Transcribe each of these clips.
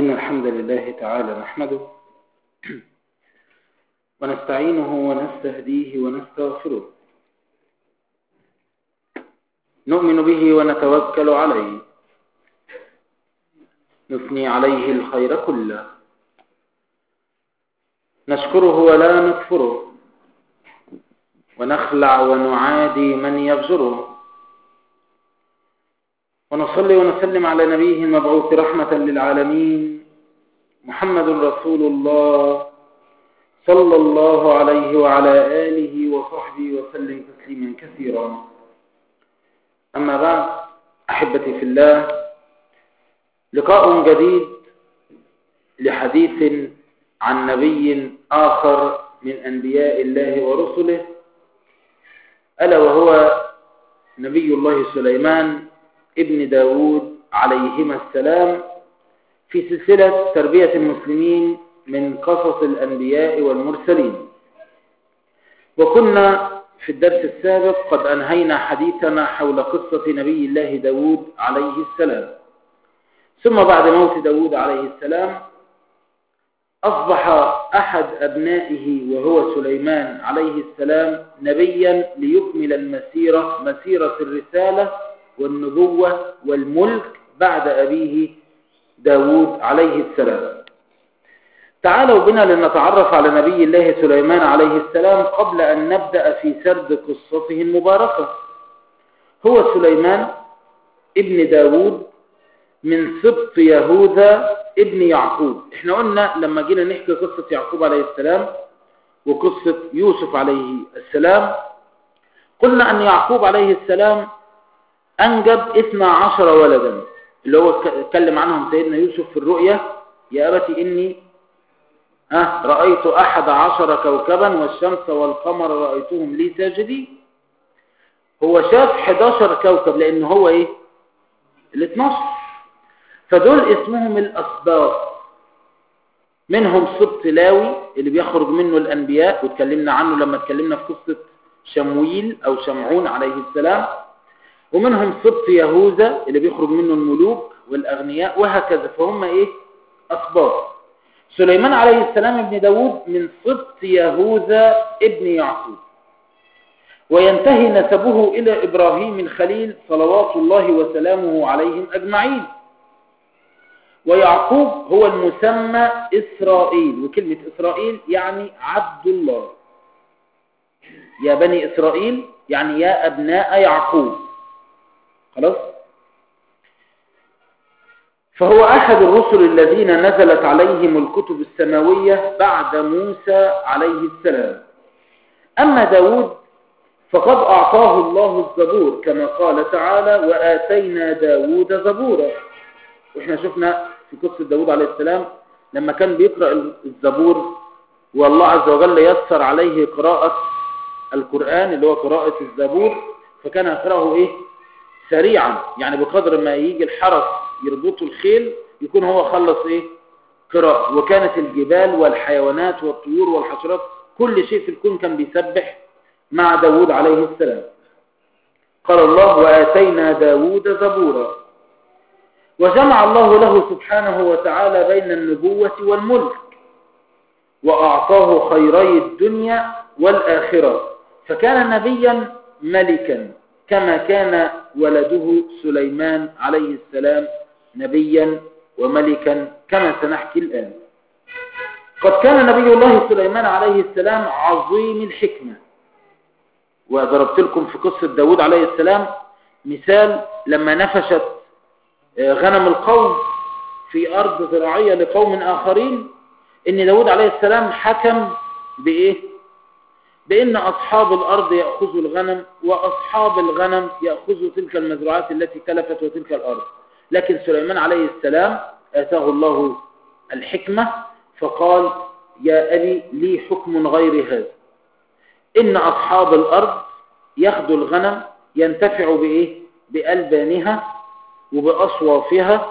إن الحمد لله تعالى نحمده ونستعينه ونستهديه ونستغفره نؤمن به ونتوكل عليه نثني عليه الخير كله نشكره ولا نكفره ونخلع ونعادي من يفجره ونصلي ونسلم على نبيه المبعوث رحمة للعالمين محمد رسول الله صلى الله عليه وعلى آله وصحبه وسلم تسليما كثيرا أما بعد أحبتي في الله لقاء جديد لحديث عن نبي آخر من أنبياء الله ورسله ألا وهو نبي الله سليمان ابن داود عليهما السلام في سلسلة تربية المسلمين من قصص الأنبياء والمرسلين وكنا في الدرس السابق قد أنهينا حديثنا حول قصة نبي الله داود عليه السلام ثم بعد موت داود عليه السلام أصبح أحد أبنائه وهو سليمان عليه السلام نبيا ليكمل المسيرة مسيرة الرسالة والنبوة والملك بعد أبيه داود عليه السلام تعالوا بنا لنتعرف على نبي الله سليمان عليه السلام قبل أن نبدأ في سرد قصته المباركة هو سليمان ابن داود من سبط يهوذا ابن يعقوب احنا قلنا لما جينا نحكي قصة يعقوب عليه السلام وقصة يوسف عليه السلام قلنا أن يعقوب عليه السلام أنجب اثنى عشر ولدا اللي هو اتكلم عنهم سيدنا يوسف في الرؤية يا أبتي إني أه رأيت أحد عشر كوكبا والشمس والقمر رأيتهم لي ساجدين هو شاف 11 كوكب لأن هو إيه ال 12 فدول اسمهم الأسباط منهم سبط لاوي اللي بيخرج منه الأنبياء واتكلمنا عنه لما اتكلمنا في قصة شمويل أو شمعون عليه السلام ومنهم سبط يهوذا اللي بيخرج منه الملوك والأغنياء وهكذا فهم إيه أسباط سليمان عليه السلام ابن داود من سبط يهوذا ابن يعقوب وينتهي نسبه إلى إبراهيم الخليل صلوات الله وسلامه عليهم أجمعين ويعقوب هو المسمى إسرائيل وكلمة إسرائيل يعني عبد الله يا بني إسرائيل يعني يا أبناء يعقوب خلاص فهو أحد الرسل الذين نزلت عليهم الكتب السماوية بعد موسى عليه السلام أما داود فقد أعطاه الله الزبور كما قال تعالى وآتينا داود زبورا وإحنا شفنا في قصة داود عليه السلام لما كان بيقرأ الزبور والله عز وجل يسر عليه قراءة القرآن اللي هو قراءة الزبور فكان يقرأه إيه سريعا يعني بقدر ما يجي الحرس يربطوا الخيل يكون هو خلص إيه قراءة وكانت الجبال والحيوانات والطيور والحشرات كل شيء في الكون كان بيسبح مع داود عليه السلام قال الله وآتينا داود زبورا وجمع الله له سبحانه وتعالى بين النبوة والملك وأعطاه خيري الدنيا والآخرة فكان نبيا ملكا كما كان ولده سليمان عليه السلام نبيا وملكا كما سنحكي الآن قد كان نبي الله سليمان عليه السلام عظيم الحكمة وضربت لكم في قصة داود عليه السلام مثال لما نفشت غنم القوم في أرض زراعية لقوم آخرين إن داود عليه السلام حكم بإيه؟ بأن أصحاب الأرض يأخذوا الغنم وأصحاب الغنم يأخذوا تلك المزروعات التي تلفت وتلك الأرض لكن سليمان عليه السلام آتاه الله الحكمة فقال يا أبي لي حكم غير هذا إن أصحاب الأرض ياخذوا الغنم ينتفعوا بإيه؟ بألبانها وبأصوافها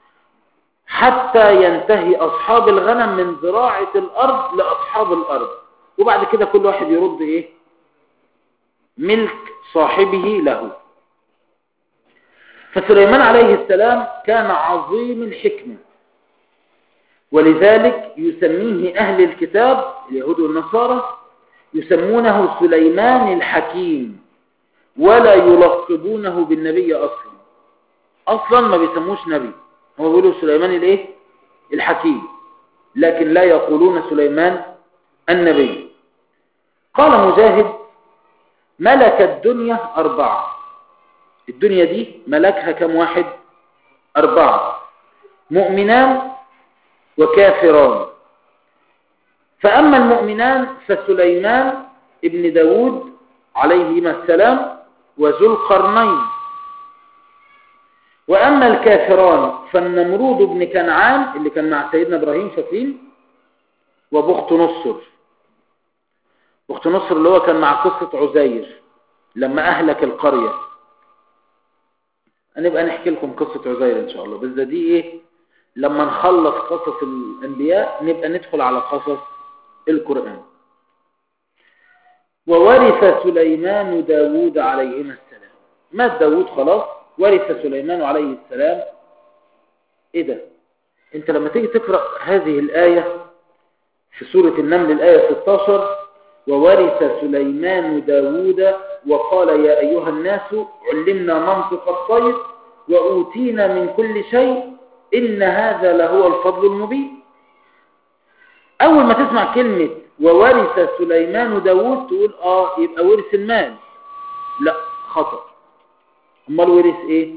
حتى ينتهي أصحاب الغنم من زراعة الأرض لأصحاب الأرض وبعد كده كل واحد يرد إيه ملك صاحبه له فسليمان عليه السلام كان عظيم الحكمة ولذلك يسميه أهل الكتاب اليهود والنصارى يسمونه سليمان الحكيم ولا يلقبونه بالنبي أصلا أصلا ما بيسموش نبي هو بيقولوا سليمان الايه الحكيم لكن لا يقولون سليمان النبي قال مجاهد ملك الدنيا أربعة الدنيا دي ملكها كم واحد أربعة مؤمنان وكافران فأما المؤمنان فسليمان ابن داود عليهما السلام وذو القرنين وأما الكافران فالنمرود بن كنعان اللي كان مع سيدنا إبراهيم فاكرين وبخت نصر بخت نصر اللي هو كان مع قصة عزير لما أهلك القرية هنبقى نحكي لكم قصة عزير إن شاء الله بس ده دي إيه لما نخلص قصص الأنبياء نبقى ندخل على قصص القرآن وورث سليمان داود عليهما السلام مات داود خلاص ورث سليمان عليه السلام ايه ده انت لما تيجي تقرأ هذه الآية في سورة النمل الآية 16 وورث سليمان داود وقال يا أيها الناس علمنا منطق الطير وأوتينا من كل شيء إن هذا لهو الفضل المبين أول ما تسمع كلمة وورث سليمان داود تقول آه يبقى ورث المال لا خطأ امال ورث ايه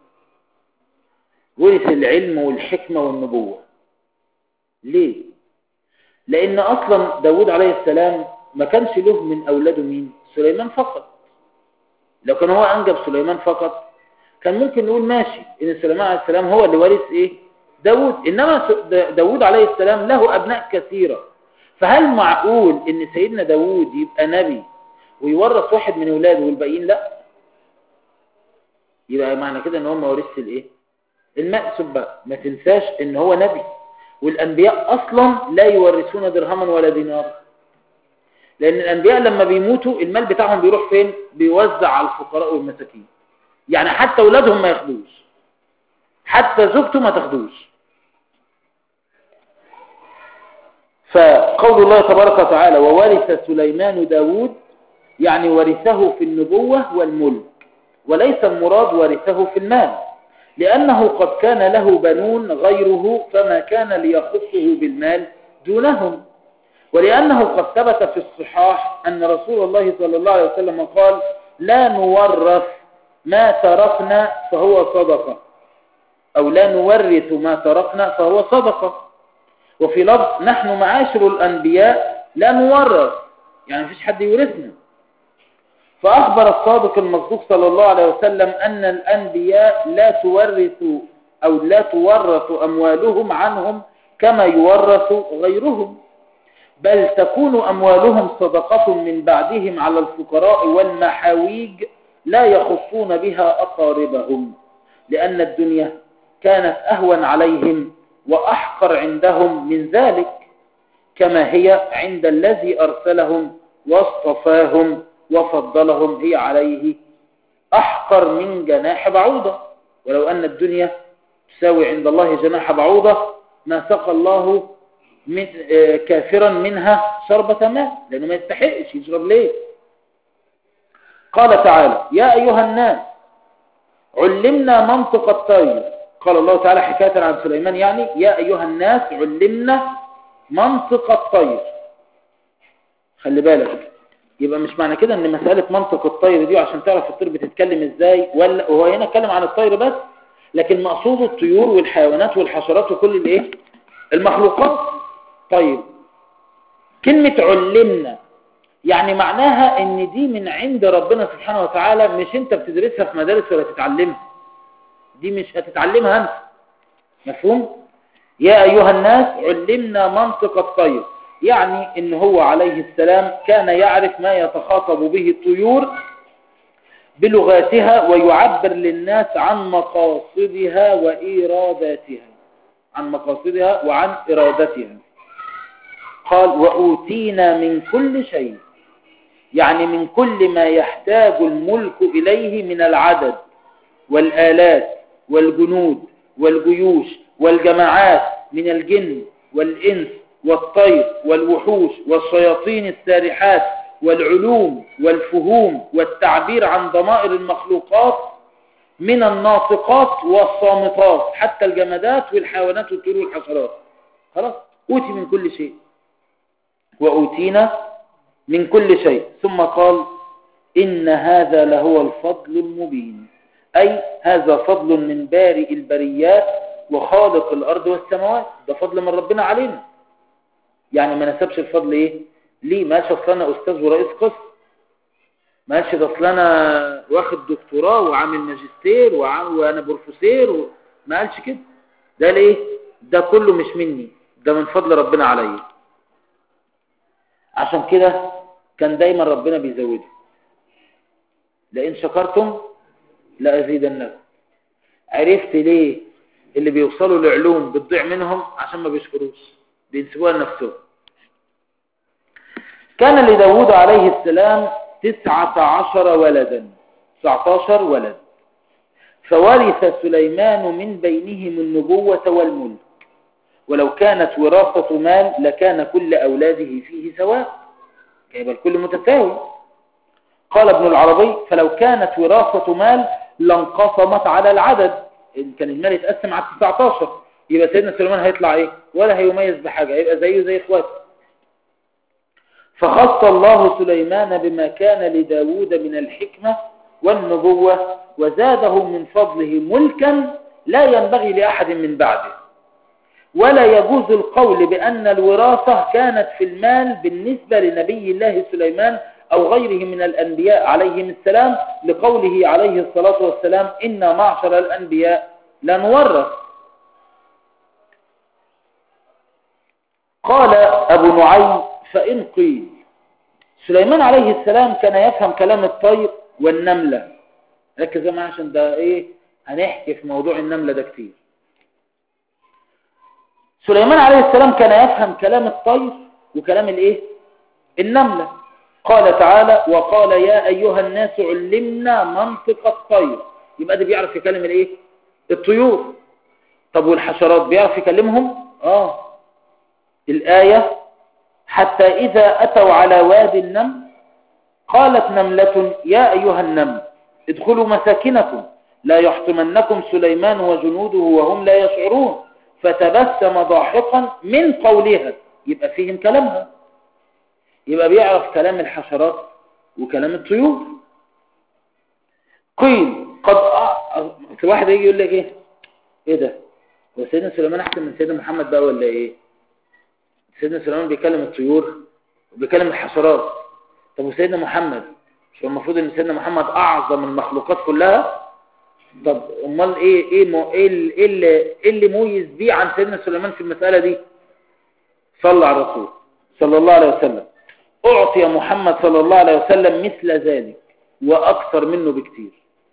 ورث العلم والحكمة والنبوة ليه لان اصلا داود عليه السلام ما كانش له من اولاده مين سليمان فقط لو كان هو انجب سليمان فقط كان ممكن نقول ماشي ان سليمان عليه السلام هو اللي ورث ايه داود انما داود عليه السلام له ابناء كثيرة فهل معقول ان سيدنا داود يبقى نبي ويورث واحد من اولاده والباقيين لا يبقى معنى كده ان هو ما ورثش الايه المقسم بقى ما تنساش ان هو نبي والانبياء اصلا لا يورثون درهما ولا دينار لان الانبياء لما بيموتوا المال بتاعهم بيروح فين بيوزع على الفقراء والمساكين يعني حتى اولادهم ما ياخدوش حتى زوجته ما تاخدوش فقول الله تبارك وتعالى وورث سليمان داود يعني ورثه في النبوة والملك وليس المراد ورثه في المال لأنه قد كان له بنون غيره فما كان ليخصه بالمال دونهم ولأنه قد ثبت في الصحاح أن رسول الله صلى الله عليه وسلم قال لا نورث ما تركنا فهو صدقة أو لا نورث ما تركنا فهو صدقة وفي لفظ نحن معاشر الأنبياء لا نورث يعني مفيش حد يورثنا فأخبر الصادق المصدوق صلى الله عليه وسلم أن الأنبياء لا تورث أو لا تورث أموالهم عنهم كما يورث غيرهم بل تكون أموالهم صدقة من بعدهم على الفقراء والمحاويج لا يخصون بها أقاربهم لأن الدنيا كانت أهون عليهم وأحقر عندهم من ذلك كما هي عند الذي أرسلهم واصطفاهم وفضلهم هي عليه أحقر من جناح بعوضة ولو أن الدنيا تساوي عند الله جناح بعوضة ما سقى الله من كافرا منها شربة ماء لأنه ما يستحقش يشرب ليه قال تعالى يا أيها الناس علمنا منطق الطير قال الله تعالى حكاية عن سليمان يعني يا أيها الناس علمنا منطق الطير خلي بالك يبقى مش معنى كده ان مسألة منطق الطير دي عشان تعرف الطير بتتكلم ازاي ولا وهو هنا اتكلم عن الطير بس لكن مقصوده الطيور والحيوانات والحشرات وكل الايه المخلوقات طيب كلمة علمنا يعني معناها ان دي من عند ربنا سبحانه وتعالى مش انت بتدرسها في مدارس ولا تتعلمها دي مش هتتعلمها انت مفهوم يا ايها الناس علمنا منطق الطير يعني ان هو عليه السلام كان يعرف ما يتخاطب به الطيور بلغاتها ويعبر للناس عن مقاصدها وإيراداتها عن مقاصدها وعن إرادتها قال وأوتينا من كل شيء يعني من كل ما يحتاج الملك إليه من العدد والآلات والجنود والجيوش والجماعات من الجن والإنس والطير والوحوش والشياطين السارحات والعلوم والفهوم والتعبير عن ضمائر المخلوقات من الناطقات والصامتات حتى الجمادات والحيوانات والطيور والحشرات خلاص أوتي من كل شيء وأوتينا من كل شيء ثم قال إن هذا لهو الفضل المبين أي هذا فضل من بارئ البريات وخالق الأرض والسماوات ده فضل من ربنا علينا يعني ما نسبش الفضل إيه ليه ما شاف لنا أستاذ ورئيس قسم ما قالش ده اصل انا واخد دكتوراه وعامل ماجستير وانا بروفيسور و... ما قالش كده ده ليه ده كله مش مني ده من فضل ربنا عليا عشان كده كان دايما ربنا بيزوده لئن شكرتم لأزيدنكم عرفت ليه اللي بيوصلوا لعلوم بتضيع منهم عشان ما بيشكروش بينسبوها لنفسهم كان لداود عليه السلام تسعة عشر ولدا تسعة عشر ولد فورث سليمان من بينهم النبوة والملك ولو كانت وراثة مال لكان كل أولاده فيه سواء يبقى الكل متساوي قال ابن العربي فلو كانت وراثة مال لانقسمت على العدد إن كان المال يتقسم على 19 يبقى سيدنا سليمان هيطلع ايه ولا هيميز بحاجة يبقى زيه زي اخواته فخص الله سليمان بما كان لداود من الحكمة والنبوة وزاده من فضله ملكا لا ينبغي لأحد من بعده ولا يجوز القول بأن الوراثة كانت في المال بالنسبة لنبي الله سليمان أو غيره من الأنبياء عليهم السلام لقوله عليه الصلاة والسلام إنا معشر الأنبياء لا نورث قال أبو نعيم فإن قيل سليمان عليه السلام كان يفهم كلام الطير والنملة ركز معايا عشان ده ايه هنحكي في موضوع النملة ده كتير سليمان عليه السلام كان يفهم كلام الطير وكلام الايه النملة قال تعالى وقال يا ايها الناس علمنا منطق الطير يبقى ده بيعرف يكلم الايه الطيور طب والحشرات بيعرف يكلمهم اه الآية حتى إذا أتوا على وادي النمل قالت نملة يا أيها النمل ادخلوا مساكنكم لا يحطمنكم سليمان وجنوده وهم لا يشعرون فتبسم ضاحكا من قولها يبقى فيهم كلامها يبقى بيعرف كلام الحشرات وكلام الطيور قيل قد أ... واحد يجي يقول لك ايه ايه ده هو سيدنا سليمان احسن من سيدنا محمد بقى ولا ايه سيدنا سليمان بيكلم الطيور وبيكلم الحشرات طب وسيدنا محمد مش المفروض ان سيدنا محمد اعظم المخلوقات كلها طب امال ايه ايه مو ايه اللي ايه اللي, إيه اللي مميز بيه عن سيدنا سليمان في المساله دي صلى على الرسول صلى الله عليه وسلم اعطي محمد صلى الله عليه وسلم مثل ذلك واكثر منه بكتير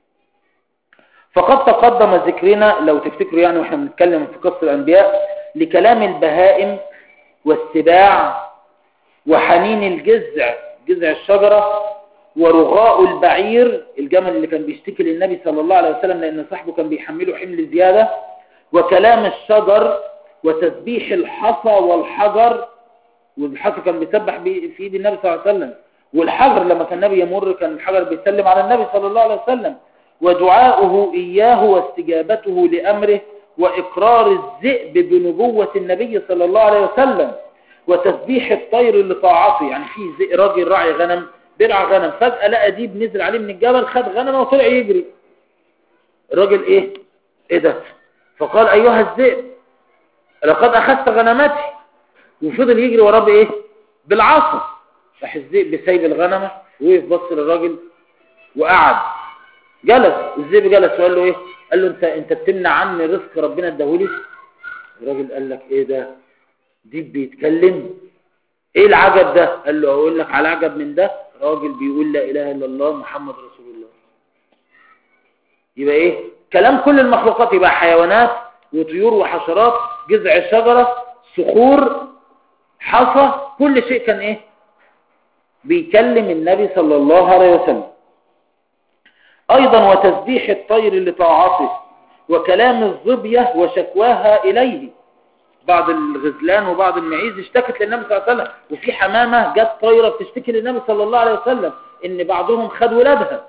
فقد تقدم ذكرنا لو تفتكروا يعني واحنا بنتكلم في قصه الانبياء لكلام البهائم والسباع وحنين الجذع جذع الشجرة ورغاء البعير الجمل اللي كان بيشتكي للنبي صلى الله عليه وسلم لأن صاحبه كان بيحمله حمل زيادة وكلام الشجر وتسبيح الحصى والحجر والحصى كان بيسبح في ايد النبي صلى الله عليه وسلم والحجر لما كان النبي يمر كان الحجر بيسلم على النبي صلى الله عليه وسلم ودعاؤه إياه واستجابته لأمره وإقرار الذئب بنبوة النبي صلى الله عليه وسلم وتسبيح الطير لطاعته يعني في ذئب راجل راعي غنم بيرعى غنم فجأة لقى ديب نزل عليه من الجبل خد غنمه وطلع يجري الراجل ايه ايه ده فقال ايها الذئب لقد اخذت غنمتي وفضل يجري وراه بايه بالعصا راح الذئب سايب الغنمه وقف بص للراجل وقعد جلس الذئب جلس وقال له ايه قال له انت انت بتمنع عني رزق ربنا اداهولي الراجل قال لك ايه ده ديب بيتكلم ايه العجب ده قال له اقول لك على عجب من ده راجل بيقول لا اله الا الله محمد رسول الله يبقى ايه كلام كل المخلوقات يبقى حيوانات وطيور وحشرات جذع شجرة صخور حصى كل شيء كان ايه بيكلم النبي صلى الله عليه وسلم ايضا وتسبيح الطير لطاعته وكلام الظبية وشكواها اليه بعض الغزلان وبعض المعيز اشتكت للنبي صلى الله عليه وسلم وفي حمامة جت طايرة بتشتكي للنبي صلى الله عليه وسلم ان بعضهم خد ولادها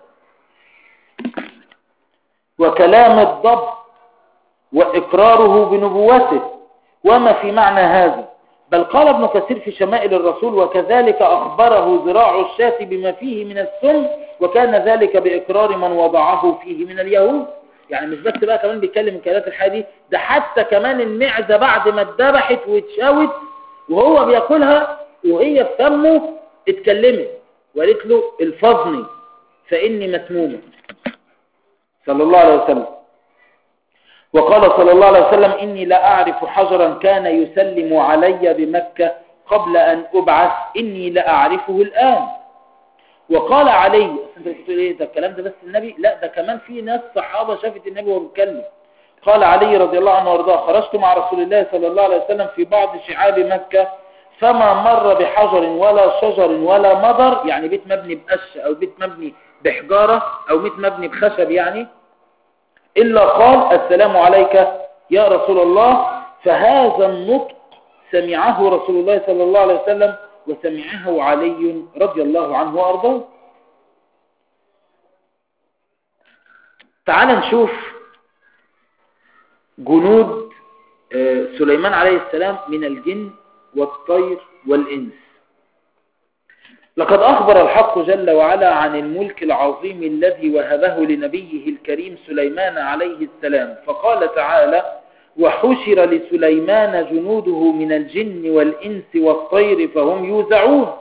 وكلام الضب وإقراره بنبوته وما في معنى هذا بل قال ابن كثير في شمائل الرسول وكذلك أخبره ذراع الشاة بما فيه من السم وكان ذلك بإقرار من وضعه فيه من اليهود يعني مش بس بقى كمان بيتكلم الكلمات الحياة دي ده حتى كمان المعزة بعد ما اتذبحت واتشاوت وهو بياكلها وهي في فمه اتكلمت وقالت له الفظني فإني مسمومة صلى الله عليه وسلم وقال صلى الله عليه وسلم إني لا أعرف حجرا كان يسلم علي بمكة قبل أن أبعث إني لا أعرفه الآن وقال علي انت بتقول ايه ده الكلام ده بس النبي لا ده كمان في ناس صحابة شافت النبي وهو بيتكلم قال علي رضي الله عنه وارضاه خرجت مع رسول الله صلى الله عليه وسلم في بعض شعاب مكة فما مر بحجر ولا شجر ولا مضر يعني بيت مبني بقش او بيت مبني بحجارة او بيت مبني بخشب يعني إلا قال السلام عليك يا رسول الله فهذا النطق سمعه رسول الله صلى الله عليه وسلم وسمعه علي رضي الله عنه وأرضاه تعال نشوف جنود سليمان عليه السلام من الجن والطير والإنس لقد أخبر الحق جل وعلا عن الملك العظيم الذي وهبه لنبيه الكريم سليمان عليه السلام فقال تعالى وحشر لسليمان جنوده من الجن والإنس والطير فهم يوزعون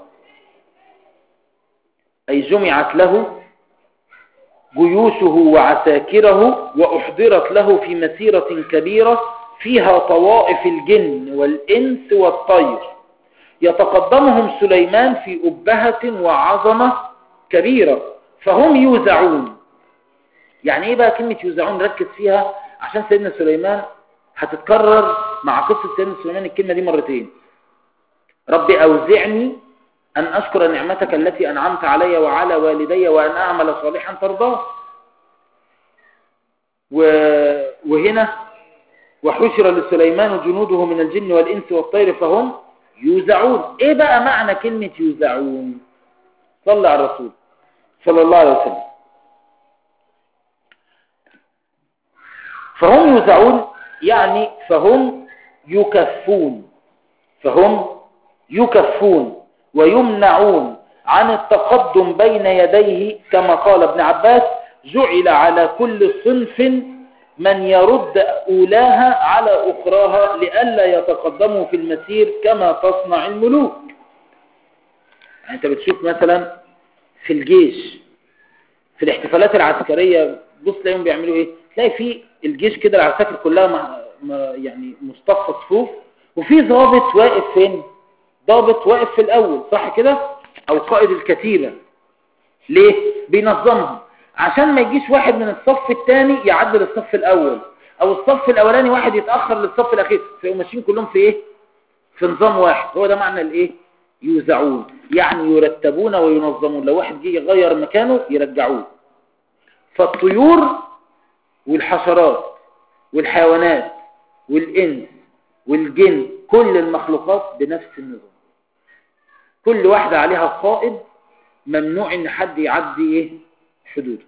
أي جمعت له جيوشه وعساكره وأحضرت له في مسيرة كبيرة فيها طوائف الجن والإنس والطير يتقدمهم سليمان في أبهة وعظمة كبيرة فهم يوزعون يعني ايه بقى كلمة يوزعون ركز فيها عشان سيدنا سليمان هتتكرر مع قصة سيدنا سليمان الكلمة دي مرتين رب أوزعني أن أشكر نعمتك التي أنعمت علي وعلى والدي وأن أعمل صالحا ترضاه و... وهنا وحشر لسليمان جنوده من الجن والإنس والطير فهم يوزعون ايه بقى معنى كلمة يوزعون صلى على الرسول صلى الله عليه وسلم فهم يوزعون يعني فهم يكفون فهم يكفون ويمنعون عن التقدم بين يديه كما قال ابن عباس جعل على كل صنف من يرد أولاها على أخراها لئلا يتقدموا في المسير كما تصنع الملوك يعني أنت بتشوف مثلا في الجيش في الاحتفالات العسكرية بص تلاقيهم بيعملوا ايه تلاقي في الجيش كده العساكر كلها مع يعني مصطفى صفوف وفي ضابط واقف فين ضابط واقف في الأول صح كده أو قائد الكتيبة ليه بينظمهم عشان ما يجيش واحد من الصف الثاني يعدل الصف الأول أو الصف الأولاني واحد يتأخر للصف الأخير فيقوم ماشيين كلهم في إيه في نظام واحد هو ده معنى الإيه يوزعون يعني يرتبون وينظمون لو واحد جه يغير مكانه يرجعوه فالطيور والحشرات والحيوانات والإنس والجن كل المخلوقات بنفس النظام كل واحدة عليها قائد ممنوع ان حد يعدي ايه حدوده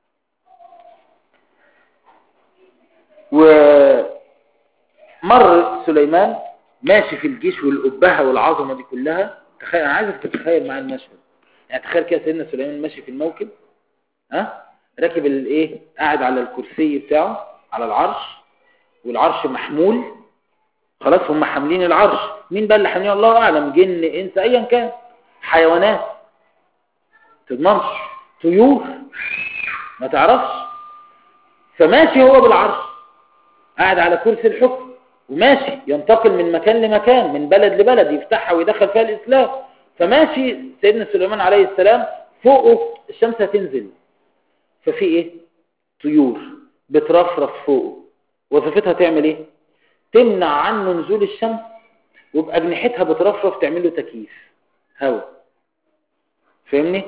ومر سليمان ماشي في الجيش والأبهة والعظمة دي كلها تخيل انا عايزك تتخيل معايا المشهد يعني تخيل كده سيدنا سليمان ماشي في الموكب ها راكب الايه قاعد على الكرسي بتاعه على العرش والعرش محمول خلاص هم حاملين العرش مين بقى اللي حاملين الله اعلم جن انس ايا كان حيوانات تضمنش طيور ما تعرفش فماشي هو بالعرش قاعد على كرسي الحكم وماشي ينتقل من مكان لمكان من بلد لبلد يفتحها ويدخل فيها الإسلام فماشي سيدنا سليمان عليه السلام فوقه الشمس هتنزل ففي ايه طيور بترفرف فوقه وظيفتها تعمل ايه تمنع عنه نزول الشمس وبأجنحتها بترفرف تعمل له تكييف هواء فاهمني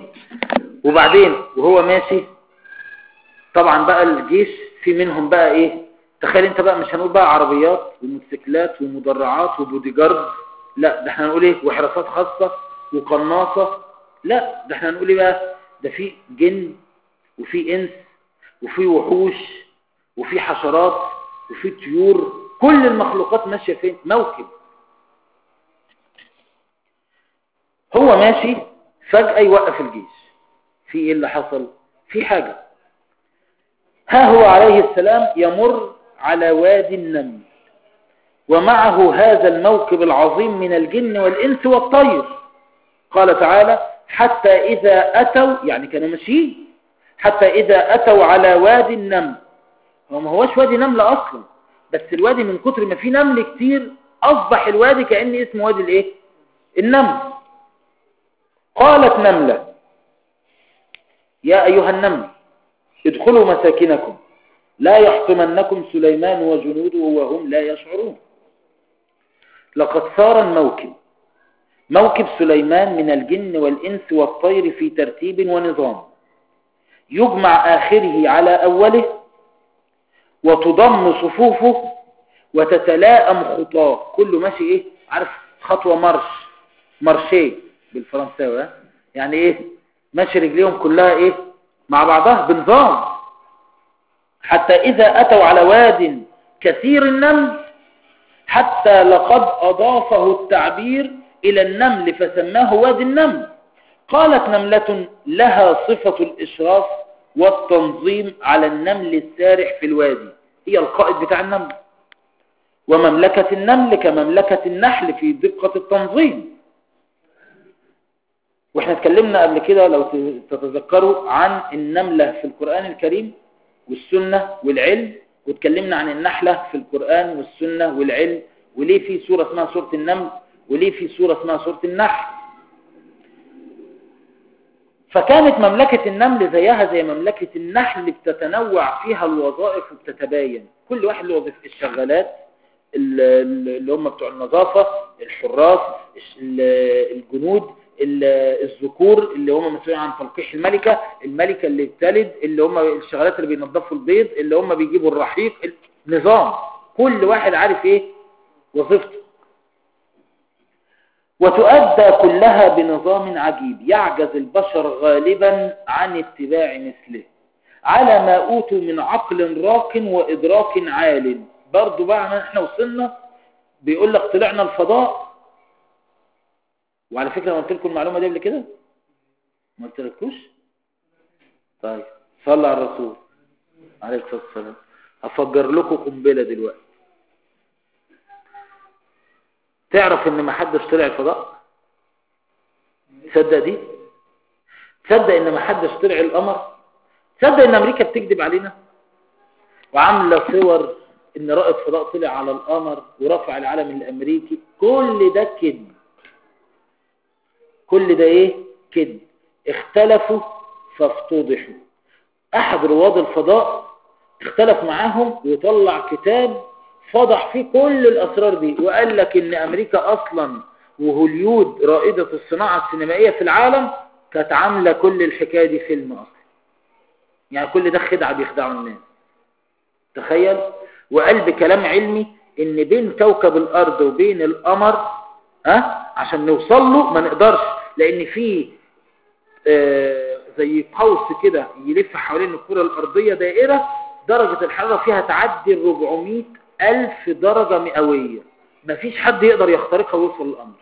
وبعدين وهو ماشي طبعا بقى الجيش في منهم بقى ايه تخيل انت بقى مش هنقول بقى عربيات وموتوسيكلات ومدرعات وبودي جارد لا ده احنا هنقول ايه وحراسات خاصة وقناصة لا ده احنا هنقول ايه بقى ده في جن وفي انس وفي وحوش وفي حشرات وفي طيور كل المخلوقات ماشية فين موكب هو ماشي فجأة يوقف الجيش في ايه اللي حصل في حاجة ها هو عليه السلام يمر على وادي النمل ومعه هذا الموكب العظيم من الجن والإنس والطير قال تعالى حتى إذا أتوا يعني كانوا ماشيين حتى إذا أتوا على وادي النمل هو ما هوش وادي نمل أصلا بس الوادي من كتر ما فيه نمل كتير أصبح الوادي كأن اسمه وادي الإيه النمل قالت نملة يا أيها النمل ادخلوا مساكنكم لا يحطمنكم سليمان وجنوده وهم لا يشعرون لقد صار الموكب موكب سليمان من الجن والإنس والطير في ترتيب ونظام يجمع آخره على أوله وتضم صفوفه وتتلاءم خطاه كله ماشي إيه عارف خطوة مرش مرشيه بالفرنساوي يعني إيه ماشي رجليهم كلها إيه مع بعضها بنظام حتى إذا أتوا على واد كثير النمل حتى لقد أضافه التعبير إلى النمل فسماه وادي النمل قالت نملة لها صفة الإشراف والتنظيم على النمل السارح في الوادي هي القائد بتاع النمل ومملكة النمل كمملكة النحل في دقة التنظيم واحنا اتكلمنا قبل كده لو تتذكروا عن النملة في القرآن الكريم والسنة والعلم واتكلمنا عن النحلة في القرآن والسنة والعلم وليه في سورة اسمها سورة النمل وليه في سورة اسمها سورة النحل فكانت مملكة النمل زيها زي مملكة النحل بتتنوع فيها الوظائف وبتتباين كل واحد له وظيفة الشغالات اللي هم بتوع النظافة الحراس الجنود الذكور اللي هم مسؤولين عن تلقيح الملكة الملكة اللي بتلد اللي هم الشغالات اللي بينظفوا البيض اللي هم بيجيبوا الرحيق نظام كل واحد عارف ايه وظيفته وتؤدى كلها بنظام عجيب يعجز البشر غالبا عن اتباع مثله على ما أوتوا من عقل راق وإدراك عال برضو بقى ما احنا وصلنا بيقول لك طلعنا الفضاء وعلى فكرة ما قلت لكم المعلومة دي قبل كده ما قلتلكوش طيب صلى على الرسول عليه الصلاة والسلام هفجر لكم قنبلة دلوقتي تعرف ان ما حدش طلع الفضاء تصدق دي تصدق ان ما حدش طلع القمر تصدق ان امريكا بتكذب علينا وعامله صور ان رائد فضاء طلع على القمر ورفع العلم الامريكي كل ده كذب كل ده ايه كذب اختلفوا فافتضحوا احد رواد الفضاء اختلف معاهم وطلع كتاب فضح فيه كل الاسرار دي وقال لك ان امريكا اصلا وهوليود رائدة الصناعة السينمائية في العالم كانت عاملة كل الحكاية دي فيلم اصلا يعني كل ده خدعة بيخدعوا الناس تخيل وقال بكلام علمي ان بين كوكب الارض وبين القمر ها عشان نوصل له ما نقدرش لان في آه زي قوس كده يلف حوالين الكرة الارضية دائرة درجة الحرارة فيها تعدي ال 400 ألف درجة مئوية مفيش حد يقدر يخترقها ويوصل للأمر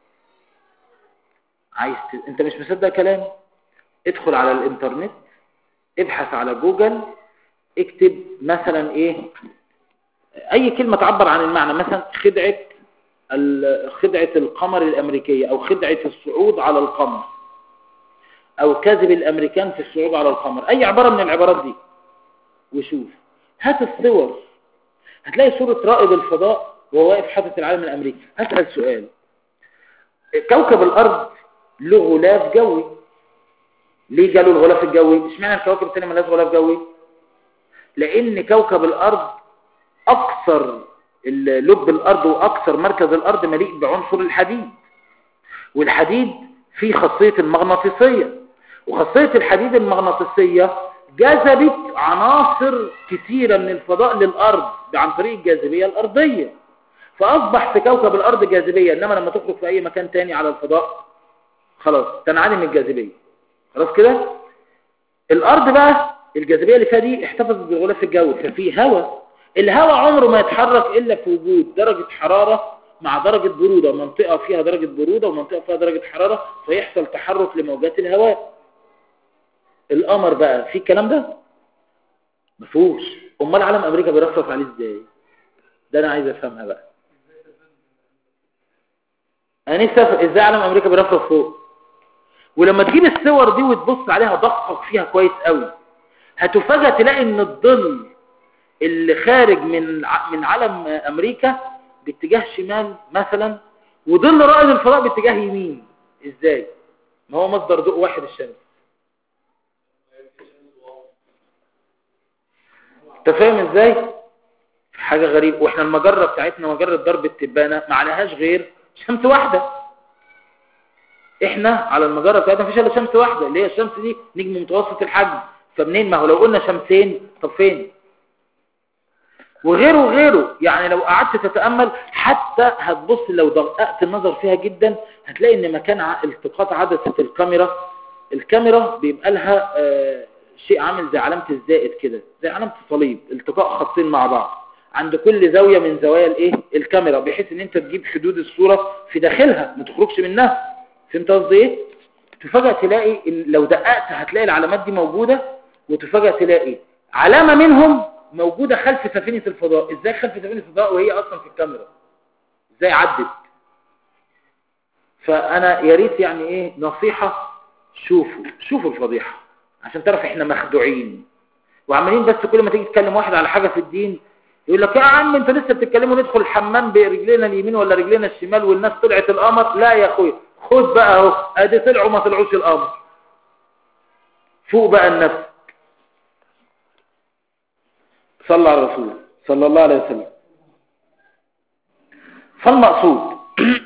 عايز ت... انت مش مصدق كلامي ادخل على الانترنت ابحث على جوجل اكتب مثلا ايه اي كلمة تعبر عن المعنى مثلا خدعة خدعة القمر الامريكية او خدعة الصعود على القمر او كذب الامريكان في الصعود على القمر اي عبارة من العبارات دي وشوف هات الصور هتلاقي صورة رائد الفضاء وهو واقف حاطط العالم الامريكي هسأل سؤال كوكب الارض له غلاف جوي ليه جاله الغلاف الجوي اشمعنى الكواكب الثانيه مالهاش غلاف جوي لان كوكب الارض اكثر لب الارض واكثر مركز الارض مليء بعنصر الحديد والحديد فيه خاصيه المغناطيسيه وخاصيه الحديد المغناطيسيه جذبت عناصر كثيرة من الفضاء للأرض عن طريق الجاذبية الأرضية فأصبح في كوكب الأرض جاذبية إنما لما تخرج في أي مكان تاني على الفضاء خلاص تنعدم الجاذبية خلاص كده الأرض بقى الجاذبية اللي فيها دي احتفظت بالغلاف الجوي ففي هواء الهواء عمره ما يتحرك إلا في وجود درجة حرارة مع درجة برودة منطقة فيها درجة برودة ومنطقة فيها درجة حرارة فيحصل تحرك لموجات الهواء القمر بقى في الكلام ده مفهوش امال علم امريكا بيرفرف عليه ازاي ده انا عايز افهمها بقى انا نفسي افهم ازاي علم امريكا بيرفرف فوق ولما تجيب الصور دي وتبص عليها دقق فيها كويس قوي هتفاجئ تلاقي ان الظل اللي خارج من من علم امريكا باتجاه شمال مثلا وظل رائد الفضاء باتجاه يمين ازاي ما هو مصدر ضوء واحد الشمس انت فاهم ازاي حاجة غريبة واحنا المجرة بتاعتنا مجرة ضرب التبانة ما عليهاش غير شمس واحدة احنا على المجرة بتاعتنا مفيش الا شمس واحدة اللي هي الشمس دي نجم متوسط الحجم فمنين ما هو لو قلنا شمسين طب فين وغيره وغيره يعني لو قعدت تتأمل حتى هتبص لو دققت النظر فيها جدا هتلاقي ان مكان التقاط عدسة الكاميرا الكاميرا بيبقى لها آه شيء عامل زي علامة الزائد كده زي علامة الصليب التقاء خطين مع بعض عند كل زاوية من زوايا الايه الكاميرا بحيث ان انت تجيب حدود الصورة في داخلها ما تخرجش منها فهمت قصدي ايه تفاجئ تلاقي إن لو دققت هتلاقي العلامات دي موجودة وتفاجئ تلاقي علامة منهم موجودة خلف سفينة الفضاء ازاي خلف سفينة الفضاء وهي اصلا في الكاميرا ازاي عدت فانا يا ريت يعني ايه نصيحة شوفوا شوفوا الفضيحة عشان تعرف احنا مخدوعين وعمالين بس كل ما تيجي تكلم واحد على حاجة في الدين يقول لك يا عم انت لسه بتتكلموا ندخل الحمام برجلينا اليمين ولا رجلينا الشمال والناس طلعت القمر لا يا اخويا خد بقى اهو ادي طلعوا ما طلعوش القمر فوق بقى النفس صلى على الرسول صلى الله عليه وسلم فالمقصود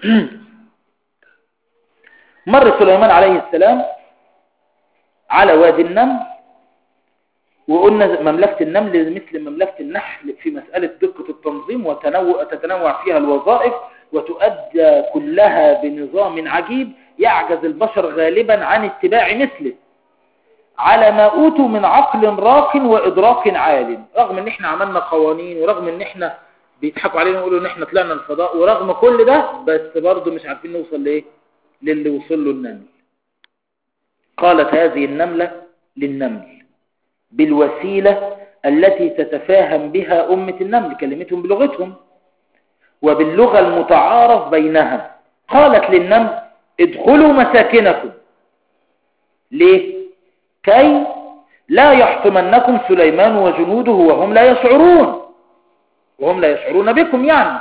مر سليمان عليه السلام على وادي النمل وقلنا مملكة النمل مثل مملكة النحل في مسألة دقة التنظيم وتنوع تتنوع فيها الوظائف وتؤدى كلها بنظام عجيب يعجز البشر غالبا عن اتباع مثله على ما أوتوا من عقل راق وإدراك عال رغم ان احنا عملنا قوانين ورغم ان احنا بيضحكوا علينا ويقولوا ان احنا طلعنا الفضاء ورغم كل ده بس برضه مش عارفين نوصل لايه للي وصل له النمل قالت هذه النملة للنمل بالوسيلة التي تتفاهم بها أمة النمل كلمتهم بلغتهم وباللغة المتعارف بينها قالت للنمل ادخلوا مساكنكم ليه كي لا يحطمنكم سليمان وجنوده وهم لا يشعرون وهم لا يشعرون بكم يعني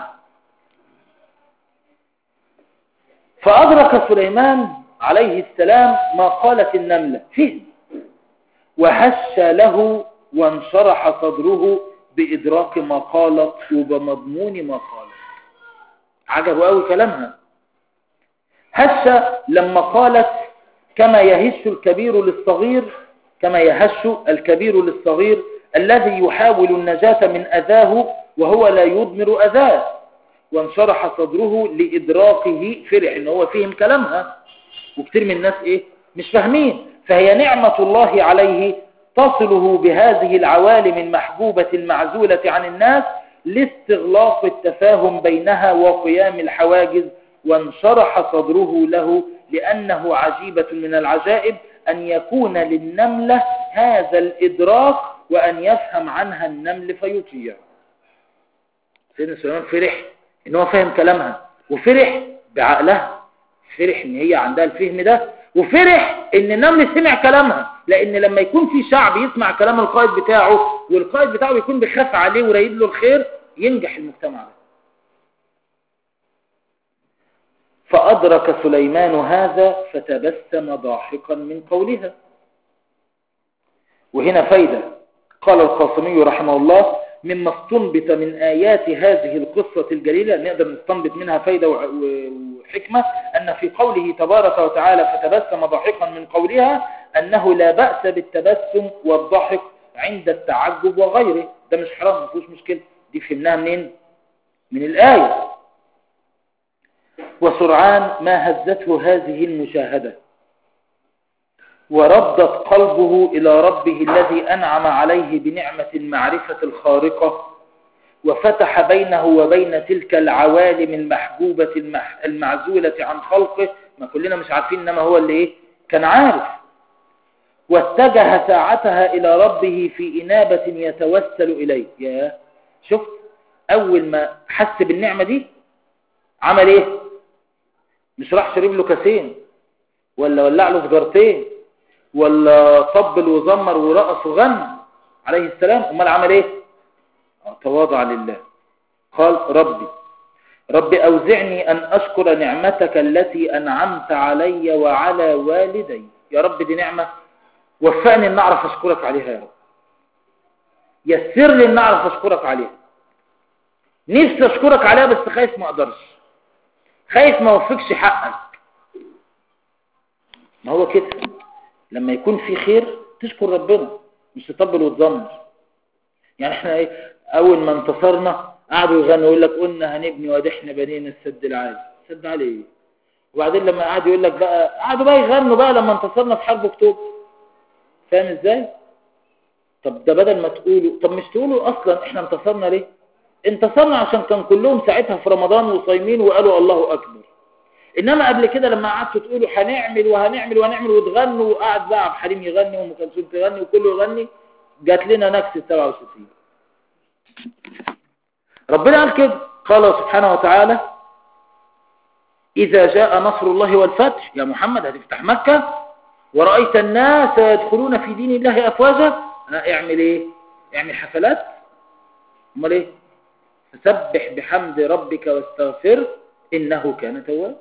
فأدرك سليمان عليه السلام ما قالت النملة فهم وهش له وانشرح صدره بإدراك ما قالت وبمضمون ما قالت عجبوا قوي كلامها هش لما قالت كما يهش الكبير للصغير كما يهش الكبير للصغير الذي يحاول النجاة من أذاه وهو لا يضمر أذاه وانشرح صدره لإدراكه فرح إن هو فهم كلامها وكتير من الناس إيه مش فاهمين فهي نعمة الله عليه تصله بهذه العوالم المحبوبة المعزولة عن الناس لاستغلاق التفاهم بينها وقيام الحواجز وانشرح صدره له لأنه عجيبة من العجائب أن يكون للنملة هذا الإدراك وأن يفهم عنها النمل فيطيع سيدنا سليمان فرح إن هو فهم كلامها وفرح بعقلها فرح إن هي عندها الفهم ده وفرح ان النمل سمع كلامها لان لما يكون في شعب يسمع كلام القائد بتاعه والقائد بتاعه يكون بيخاف عليه ورايد له الخير ينجح المجتمع ده فأدرك سليمان هذا فتبسم ضاحكا من قولها وهنا فايدة قال القاسمي رحمه الله مما استنبط من آيات هذه القصة الجليلة نقدر نستنبط منها فايدة الحكمة أن في قوله تبارك وتعالى فتبسم ضاحكا من قولها أنه لا بأس بالتبسم والضحك عند التعجب وغيره ده مش حرام ما فيهوش مشكلة دي فهمناها منين من الآية وسرعان ما هزته هذه المشاهدة وردت قلبه إلى ربه الذي أنعم عليه بنعمة المعرفة الخارقة وفتح بينه وبين تلك العوالم المحجوبة المح... المعزولة عن خلقه ما كلنا مش عارفين إنما هو اللي إيه كان عارف واتجه ساعتها إلى ربه في إنابة يتوسل إليه يا شفت أول ما حس بالنعمة دي عمل إيه مش راح شرب له كاسين ولا ولع له سجارتين ولا طبل وزمر ورقص وغنى عليه السلام امال عمل ايه تواضع لله قال ربي ربي أوزعني أن أشكر نعمتك التي أنعمت علي وعلى والدي يا رب دي نعمة وفقني أن أعرف أشكرك عليها يا رب يسر لي أن أعرف أشكرك عليها نفسي أشكرك عليها بس خايف ما أقدرش خايف ما وفقش حقك ما هو كده لما يكون في خير تشكر ربنا مش تطبل وتزمر يعني احنا ايه اول ما انتصرنا قعدوا يغنوا يقول لك قلنا هنبني وادي احنا بنينا السد العالي السد العالي ايه وبعدين لما قعدوا يقول لك بقى قعدوا بقى يغنوا بقى لما انتصرنا في حرب اكتوبر فاهم ازاي طب ده بدل ما تقولوا طب مش تقولوا اصلا احنا انتصرنا ليه انتصرنا عشان كان كلهم ساعتها في رمضان وصايمين وقالوا الله اكبر انما قبل كده لما قعدتوا تقولوا هنعمل وهنعمل وهنعمل وتغنوا وقعد بقى عبد الحليم يغني وام كلثوم تغني وكله يغني جات لنا نكسه 67 ربنا قال كده قال سبحانه وتعالى إذا جاء نصر الله والفتح يا محمد هتفتح مكة ورأيت الناس يدخلون في دين الله أفواجا اعمل ايه اعمل حفلات امال ايه فسبح بحمد ربك واستغفر إنه كان تواب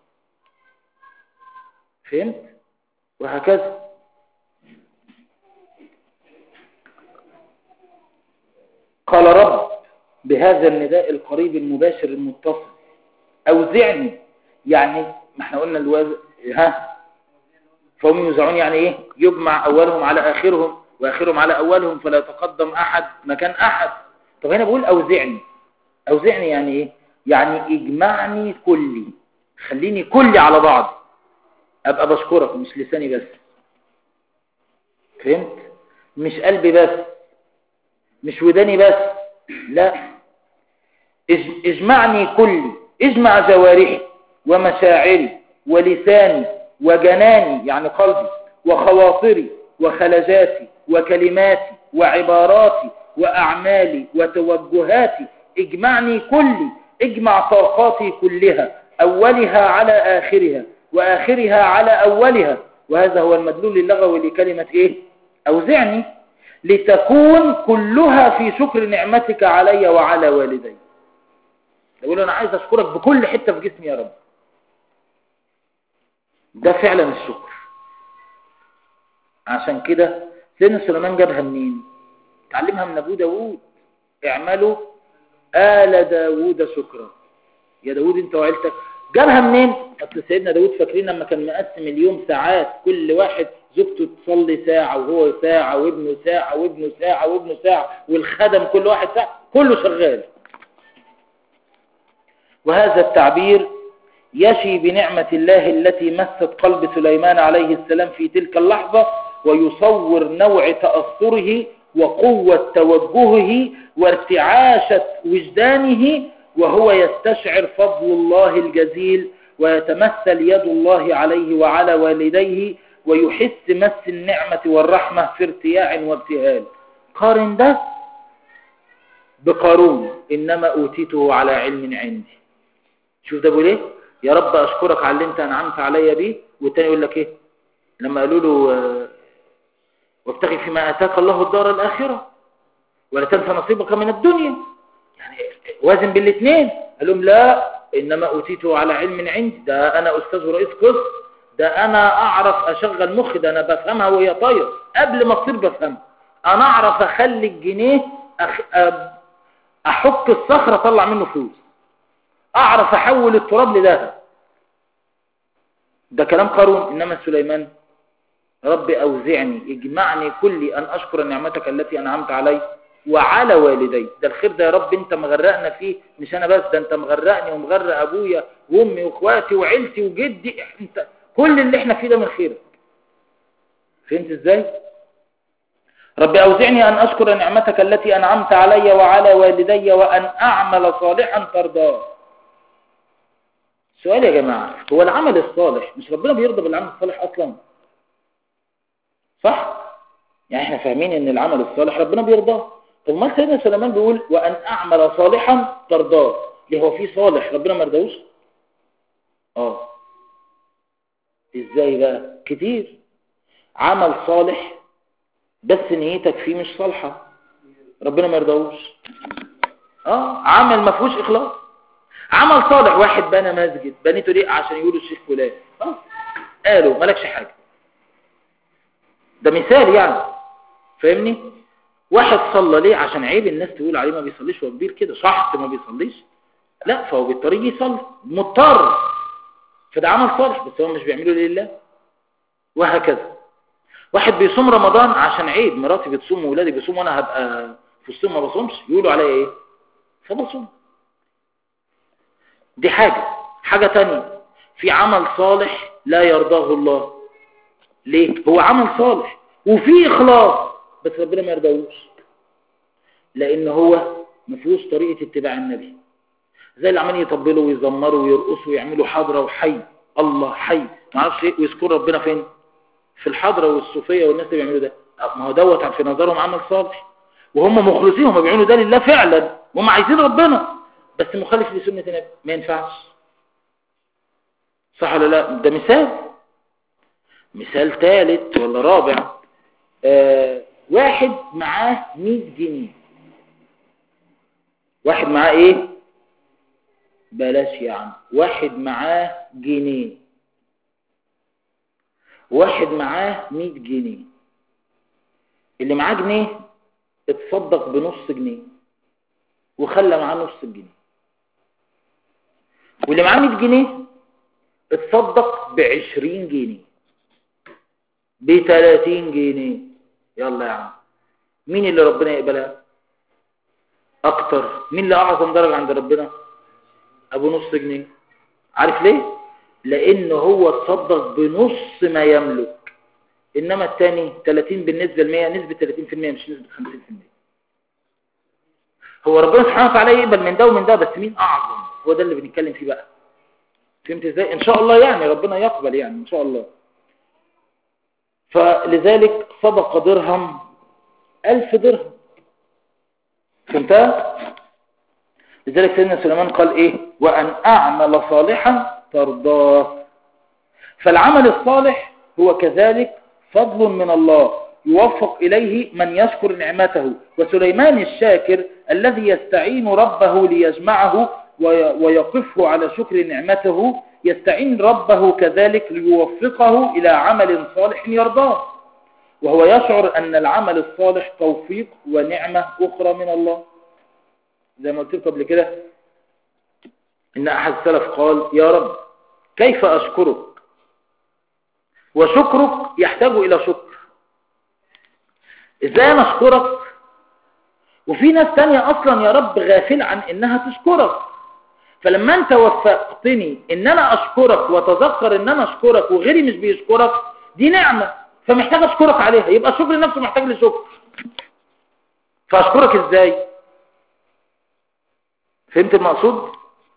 فهمت وهكذا قال رب بهذا النداء القريب المباشر المتصل أوزعني يعني ما احنا قلنا الوز... ها فهم يوزعون يعني ايه يجمع أولهم على آخرهم وآخرهم على أولهم فلا يتقدم أحد مكان أحد طب هنا بقول أوزعني أوزعني يعني ايه يعني اجمعني كلي خليني كلي على بعض ابقى بشكرك مش لساني بس فهمت مش قلبي بس مش وداني بس لا اجمعني كلي اجمع جوارحي ومشاعري ولساني وجناني يعني قلبي وخواطري وخلجاتي وكلماتي وعباراتي وأعمالي وتوجهاتي اجمعني كلي اجمع طاقاتي كلها أولها على آخرها وآخرها على أولها وهذا هو المدلول اللغوي لكلمة إيه أوزعني لتكون كلها في شكر نعمتك علي وعلى والدي يقول أنا عايز أشكرك بكل حتة في جسمي يا رب ده فعلا الشكر عشان كده سيدنا سليمان جابها منين تعلمها من أبو داود اعملوا آل داود شكرا يا داود انت وعيلتك جابها منين اصل سيدنا داود فاكرين لما كان مقسم اليوم ساعات كل واحد زوجته تصلي ساعة وهو ساعة وابنه ساعة وابنه ساعة وابنه ساعة والخدم كل واحد ساعة كله شغال وهذا التعبير يشي بنعمة الله التي مست قلب سليمان عليه السلام في تلك اللحظة ويصور نوع تأثره وقوة توجهه وارتعاشة وجدانه وهو يستشعر فضل الله الجزيل ويتمثل يد الله عليه وعلى والديه ويحس مس النعمة والرحمة في ارتياع وابتهال قارن ده بقارون إنما أوتيته على علم عندي شوف ده بيقول ايه يا رب أشكرك على اللي انت أنعمت عليا بيه والتاني يقول لك ايه لما قالوا له وابتغي فيما آتاك الله الدار الآخرة ولا تنسى نصيبك من الدنيا يعني وازن بالاثنين قال لهم لا إنما أوتيته على علم عندي ده أنا أستاذ ورئيس قسم ده أنا أعرف أشغل مخي ده أنا بفهمها وهي طاير قبل ما تصير بفهمها أنا أعرف أخلي الجنيه أخ... أحك الصخرة أطلع منه فلوس أعرف أحول التراب لذهب ده كلام قارون إنما سليمان رب أوزعني اجمعني كل أن أشكر نعمتك التي أنعمت علي وعلى والدي ده الخير ده يا رب انت مغرقنا فيه مش انا بس ده انت مغرقني ومغرق ابويا وامي واخواتي وعيلتي وجدي انت كل اللي احنا فيه ده من خيرك فهمت ازاي رب اوزعني ان اشكر نعمتك التي انعمت علي وعلى والدي وان اعمل صالحا ترضاه سؤال يا جماعة هو العمل الصالح مش ربنا بيرضى بالعمل الصالح اصلا صح يعني احنا فاهمين ان العمل الصالح ربنا بيرضاه طب ما سيدنا سليمان بيقول وان اعمل صالحا ترضاه ليه هو في صالح ربنا ما رضاهوش اه ازاي بقى كتير عمل صالح بس نيتك فيه مش صالحة ربنا ما يرضاهوش اه عمل ما فيهوش اخلاص عمل صالح واحد بنى مسجد بنيته ليه عشان يقولوا الشيخ فلان اه قالوا مالكش حاجة ده مثال يعني فاهمني واحد صلى ليه عشان عيب الناس تقول عليه ما بيصليش هو كبير كده شحط ما بيصليش لا فهو بالطريق يصلي مضطر فده عمل صالح بس هو مش بيعمله لله وهكذا واحد بيصوم رمضان عشان عيب مراتي بتصوم وولادي بيصوم وانا هبقى في الصوم ما بصومش يقولوا عليا ايه فبصوم دي حاجة حاجة تانية في عمل صالح لا يرضاه الله ليه هو عمل صالح وفي اخلاص بس ربنا ما يرضاهوش لان هو ما فيهوش طريقه اتباع النبي زي اللي عمالين يطبلوا ويزمروا ويرقصوا ويعملوا حضره وحي الله حي ما اعرفش ايه ويذكروا ربنا فين في الحضره والصوفيه والناس اللي بيعملوا ده ما هو دوت في نظرهم عمل صالح وهم مخلصين هم بيعملوا ده لله فعلا وهم عايزين ربنا بس مخالف لسنه النبي ما ينفعش صح ولا لا ده مثال مثال ثالث ولا رابع آه واحد معاه 100 جنيه واحد معاه ايه بلاش يا عم واحد معاه جنيه واحد معاه 100 جنيه اللي معاه جنيه اتصدق بنص جنيه وخلى معاه نص جنيه واللي معاه 100 جنيه اتصدق ب 20 جنيه ب 30 جنيه يلا يا عم مين اللي ربنا يقبلها اكتر مين اللي اعظم درجة عند ربنا ابو نص جنيه عارف ليه لان هو تصدق بنص ما يملك انما الثاني 30 بالنسبة ل 100 نسبة 30% مش نسبة 50% هو ربنا سبحانه وتعالى يقبل من ده ومن ده بس مين اعظم هو ده اللي بنتكلم فيه بقى فهمت ازاي ان شاء الله يعني ربنا يقبل يعني ان شاء الله فلذلك سبق درهم ألف درهم فهمتها لذلك سيدنا سليمان قال ايه وأن أعمل صالحا ترضاه فالعمل الصالح هو كذلك فضل من الله يوفق إليه من يشكر نعمته وسليمان الشاكر الذي يستعين ربه ليجمعه ويقفه على شكر نعمته يستعين ربه كذلك ليوفقه إلى عمل صالح يرضاه وهو يشعر أن العمل الصالح توفيق ونعمة أخرى من الله زي ما قلت لكم قبل كده إن أحد السلف قال يا رب كيف أشكرك وشكرك يحتاج إلى شكر إزاي أنا أشكرك وفي ناس تانية أصلا يا رب غافل عن إنها تشكرك فلما انت وفقتني ان انا اشكرك وتذكر ان انا اشكرك وغيري مش بيشكرك دي نعمة فمحتاج اشكرك عليها يبقى الشكر نفسه محتاج لشكر فاشكرك ازاي فهمت المقصود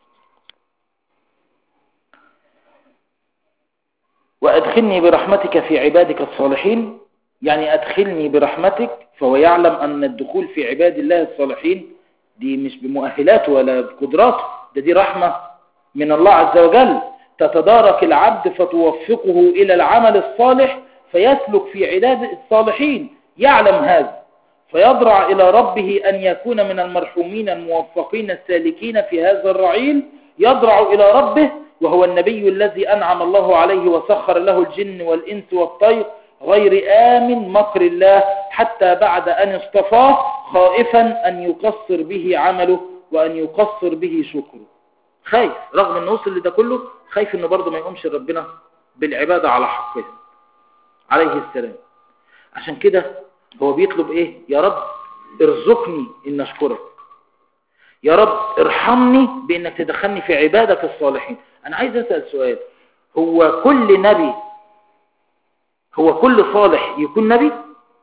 وادخلني برحمتك في عبادك الصالحين يعني ادخلني برحمتك فهو يعلم ان الدخول في عباد الله الصالحين دي مش بمؤهلاته ولا بقدراته ده دي رحمة من الله عز وجل تتدارك العبد فتوفقه إلى العمل الصالح فيسلك في عداد الصالحين يعلم هذا فيضرع إلى ربه أن يكون من المرحومين الموفقين السالكين في هذا الرعيل يضرع إلى ربه وهو النبي الذي أنعم الله عليه وسخر له الجن والإنس والطير غير آمن مكر الله حتى بعد أن اصطفاه خائفا أن يقصر به عمله وأن يقصر به شكره خايف رغم أنه وصل لده كله خايف أنه برضه ما يقومش ربنا بالعبادة على حقه عليه السلام عشان كده هو بيطلب ايه يا رب ارزقني ان اشكرك يا رب ارحمني بانك تدخلني في عبادك الصالحين انا عايز اسأل سؤال هو كل نبي هو كل صالح يكون نبي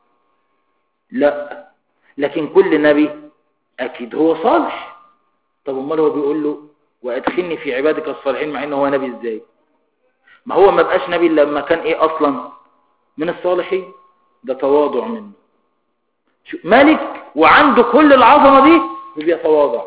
لا لكن كل نبي اكيد هو صالح طب امال هو بيقول له وادخلني في عبادك الصالحين مع انه هو نبي ازاي ما هو ما بقاش نبي لما كان ايه اصلا من الصالحين ده تواضع منه ملك وعنده كل العظمة دي وبيتواضع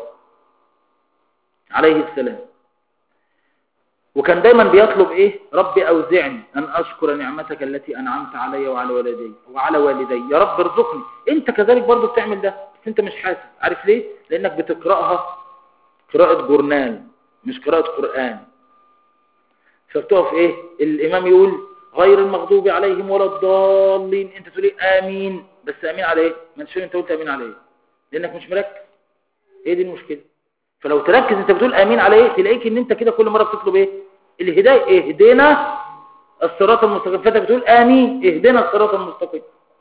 عليه السلام وكان دايما بيطلب ايه ربي اوزعني ان اشكر نعمتك التي انعمت علي وعلى والدي وعلى والدي يا رب ارزقني انت كذلك برضو بتعمل ده بس انت مش حاسس عارف ليه لانك بتقرأها قراءة جورنال مش قراءة قرآن فبتقف ايه الامام يقول غير المغضوب عليهم ولا الضالين انت تقول ايه امين بس امين على ايه ما انتش انت قلت امين على ايه لانك مش مركز ايه دي المشكله فلو تركز انت بتقول امين على ايه تلاقيك ان انت كده كل مره بتطلب ايه الهدايه اهدنا الصراط المستقيم فانت بتقول امين اهدنا الصراط المستقيم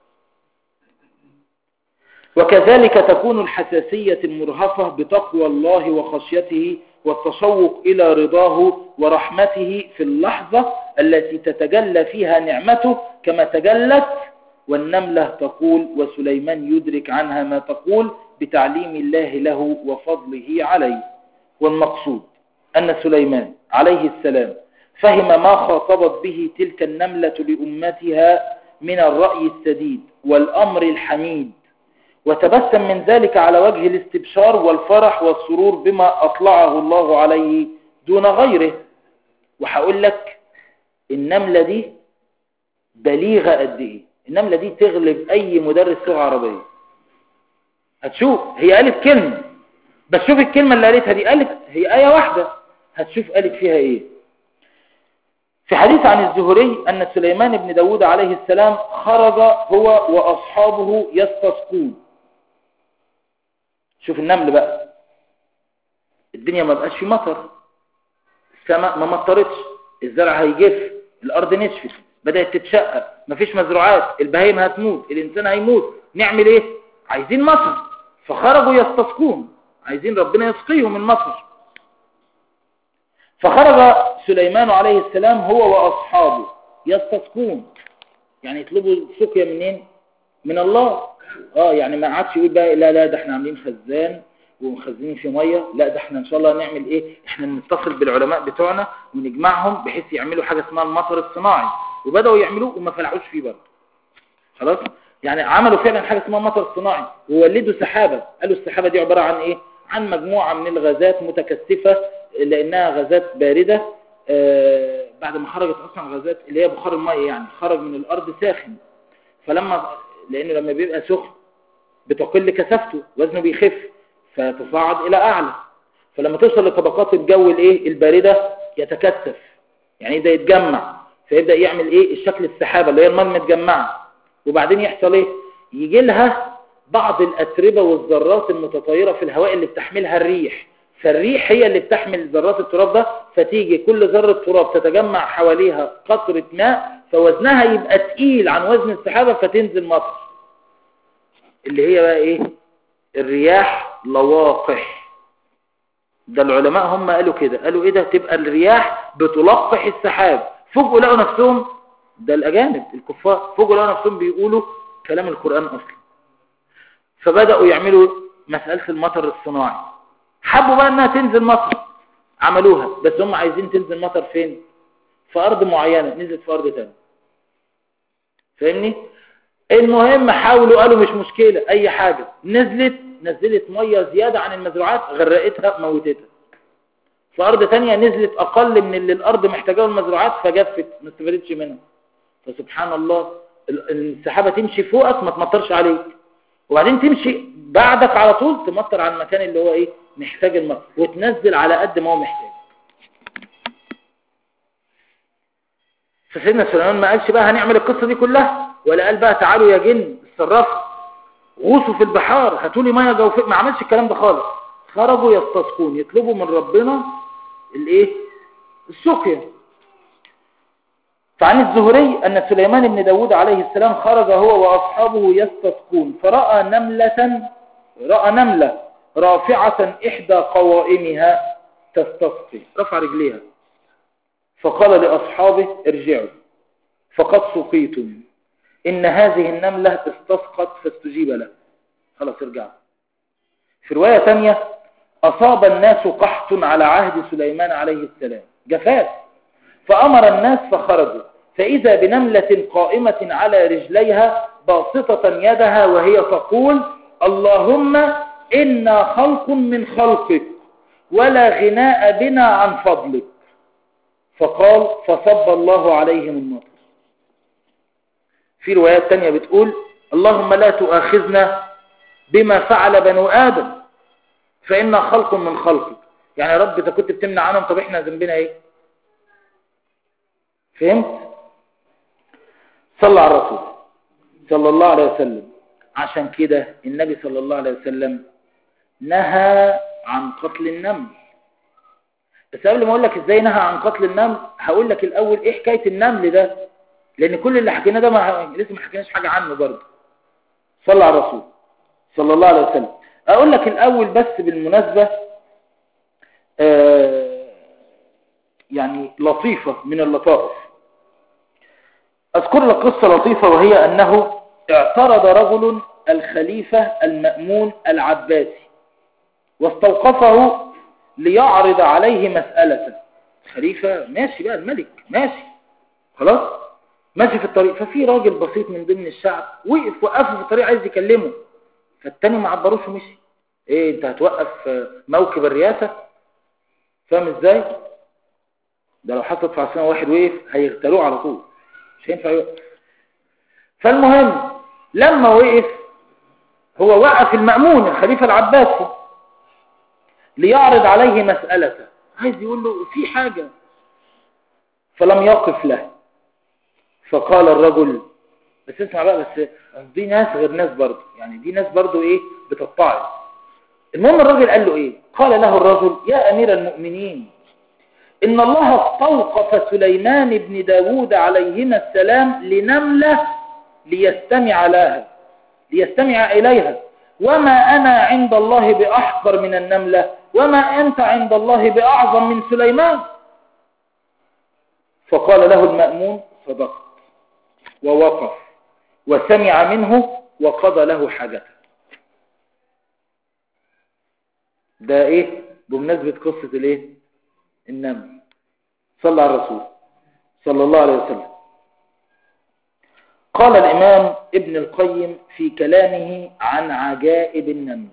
وكذلك تكون الحساسية المرهفة بتقوى الله وخشيته والتشوق إلى رضاه ورحمته في اللحظة التي تتجلى فيها نعمته كما تجلت والنملة تقول وسليمان يدرك عنها ما تقول بتعليم الله له وفضله عليه والمقصود أن سليمان عليه السلام فهم ما خاطبت به تلك النملة لأمتها من الرأي السديد والأمر الحميد وتبسم من ذلك على وجه الاستبشار والفرح والسرور بما أطلعه الله عليه دون غيره وهقول لك النملة دي بليغة قد ايه النملة دي تغلب اي مدرس لغة عربية هتشوف هي قالت كلمة بس شوف الكلمة اللي قالتها دي قالت هي آية واحدة هتشوف قالت فيها ايه في حديث عن الزهري أن سليمان بن داود عليه السلام خرج هو وأصحابه يستسقون شوف النمل بقى الدنيا ما بقاش في مطر السماء ما مطرتش الزرع هيجف الأرض نشفت بدأت تتشقق مفيش مزروعات البهايم هتموت الإنسان هيموت نعمل إيه عايزين مطر فخرجوا يستسقون عايزين ربنا يسقيهم المطر فخرج سليمان عليه السلام هو وأصحابه يستسقون يعني يطلبوا السقيا منين من الله اه يعني ما عادش يقول بقى لا لا ده احنا عاملين خزان ومخزنين فيه ميه لا ده احنا ان شاء الله نعمل ايه احنا نتصل بالعلماء بتوعنا ونجمعهم بحيث يعملوا حاجه اسمها المطر الصناعي وبداوا يعملوه وما فلحوش فيه برضه خلاص يعني عملوا فعلا حاجه اسمها مطر صناعي وولدوا سحابه قالوا السحابه دي عباره عن ايه عن مجموعه من الغازات متكثفه لانها غازات بارده آه بعد ما خرجت اصلا غازات اللي هي بخار الميه يعني خرج من الارض ساخن فلما لانه لما بيبقى سخن بتقل كثافته وزنه بيخف فتصاعد الى اعلى فلما توصل لطبقات الجو الايه البارده يتكثف يعني ده يتجمع فيبدا يعمل ايه الشكل السحابه اللي هي الماء المتجمعه وبعدين يحصل ايه يجي لها بعض الاتربه والذرات المتطايره في الهواء اللي بتحملها الريح فالريح هي اللي بتحمل ذرات التراب ده فتيجي كل ذره تراب تتجمع حواليها قطره ماء فوزنها يبقى تقيل عن وزن السحابه فتنزل مطر اللي هي بقى ايه الرياح لواقح ده العلماء هم قالوا كده قالوا ايه ده تبقى الرياح بتلقح السحاب فوجئوا لقوا نفسهم ده الاجانب الكفار فوجئوا لقوا نفسهم بيقولوا كلام القرآن اصلا فبدأوا يعملوا مسألة المطر الصناعي حبوا بقى انها تنزل مطر عملوها بس هم عايزين تنزل مطر فين في ارض معينة نزلت في ارض تانية فاهمني المهم حاولوا قالوا مش مشكلة اي حاجة نزلت نزلت مية زيادة عن المزروعات غرقتها موتتها في ارض تانية نزلت اقل من اللي الارض محتاجاه المزروعات فجفت ما استفادتش منها فسبحان الله السحابة تمشي فوقك ما تمطرش عليك وبعدين تمشي بعدك على طول تمطر على المكان اللي هو ايه محتاج المطر وتنزل على قد ما هو محتاج فسيدنا سليمان ما قالش بقى هنعمل القصة دي كلها ولا قال بقى تعالوا يا جن الصرافة غوصوا في البحار هاتوا لي ميه جوفيه ما عملش الكلام ده خالص خرجوا يستسقون يطلبوا من ربنا الايه السقيا فعن الزهري أن سليمان بن داود عليه السلام خرج هو وأصحابه يستسقون فرأى نملة رأى نملة رافعة إحدى قوائمها تستسقي رفع رجليها فقال لأصحابه ارجعوا فقد سقيتم إن هذه النملة استسقت فاستجيب له خلاص ارجعوا في رواية ثانية أصاب الناس قحط على عهد سليمان عليه السلام جفاف فأمر الناس فخرجوا فإذا بنملة قائمة على رجليها باسطة يدها وهي تقول اللهم إنا خلق من خلقك ولا غناء بنا عن فضلك فقال فصب الله عليهم المطر في روايات تانية بتقول اللهم لا تؤاخذنا بما فعل بنو آدم فإنا خلق من خلقك يعني يا رب إذا كنت بتمنع عنهم طب إحنا ذنبنا إيه فهمت صلى على الرسول صلى الله عليه وسلم عشان كده النبي صلى الله عليه وسلم نهى عن قتل النمل بس قبل ما اقول لك ازاي نهى عن قتل النمل هقول لك الاول ايه حكايه النمل ده لان كل اللي حكيناه ده ما لسه ما حكيناش حاجه عنه برضه صلى على الرسول صلى الله عليه وسلم اقول لك الاول بس بالمناسبه آه يعني لطيفه من اللطائف اذكر لك قصه لطيفه وهي انه اعترض رجل الخليفه المامون العباسي واستوقفه ليعرض عليه مسألة الخليفة ماشي بقى الملك ماشي خلاص ماشي في الطريق ففي راجل بسيط من ضمن الشعب وقف وقفه في الطريق عايز يكلمه فالتاني ما عبروش ومشي ايه انت هتوقف موكب الرئاسة فاهم ازاي ده لو حصلت في عصرنا واحد وقف هيغتالوه على طول مش هينفع يوقف فالمهم لما وقف هو وقف المأمون الخليفة العباسي ليعرض عليه مسألة عايز يقول له في حاجة فلم يقف له فقال الرجل بس اسمع بقى بس دي ناس غير ناس برضه يعني دي ناس برضه ايه بتطاعن المهم الرجل قال له ايه قال له الرجل يا امير المؤمنين ان الله استوقف سليمان بن داود عليهما السلام لنملة ليستمع لها ليستمع اليها وما أنا عند الله بأحقر من النملة وما أنت عند الله بأعظم من سليمان فقال له المأمون صدقت ووقف وسمع منه وقضى له حاجته ده ايه بمناسبة قصة الايه النمل صلى على الرسول صلى الله عليه وسلم قال الإمام ابن القيم في كلامه عن عجائب النمل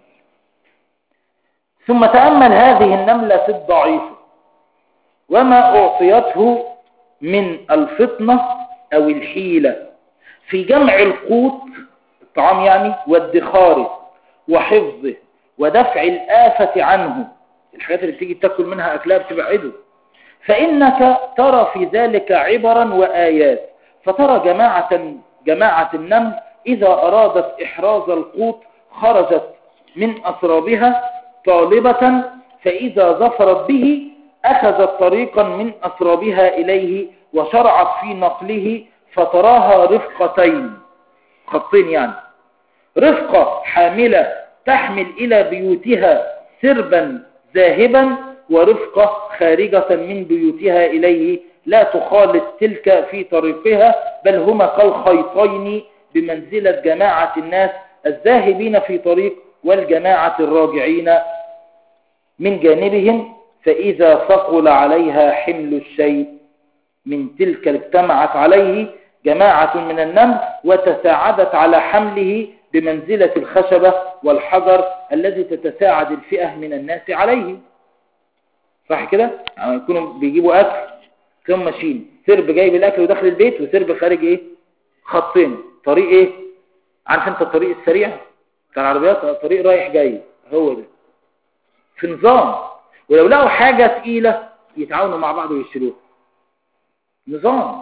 ثم تأمل هذه النملة الضعيفة وما أعطيته من الفطنة أو الحيلة في جمع القوت الطعام يعني وادخاره وحفظه ودفع الآفة عنه الحاجات اللي بتيجي تاكل منها أكلها بتبعده فإنك ترى في ذلك عبرا وآيات فترى جماعة جماعة النمل إذا أرادت إحراز القوت خرجت من أسرابها طالبة فإذا ظفرت به أخذت طريقا من أسرابها إليه وشرعت في نقله فتراها رفقتين خطين يعني رفقة حاملة تحمل إلى بيوتها سربا ذاهبا ورفقة خارجة من بيوتها إليه لا تخالط تلك في طريقها بل هما كالخيطين بمنزلة جماعة الناس الذاهبين في طريق والجماعة الراجعين من جانبهم فإذا ثقل عليها حمل الشيء من تلك اجتمعت عليه جماعة من النمل وتساعدت على حمله بمنزلة الخشبة والحجر الذي تتساعد الفئة من الناس عليه صح كده؟ يعني يكونوا بيجيبوا أكل كانوا ماشيين سرب جايب الأكل وداخل البيت وسرب خارج إيه؟ خطين طريق إيه؟ عارف أنت الطريق السريع بتاع العربيات طريق رايح جاي هو ده في نظام ولو لقوا حاجة تقيلة يتعاونوا مع بعض ويشتروها نظام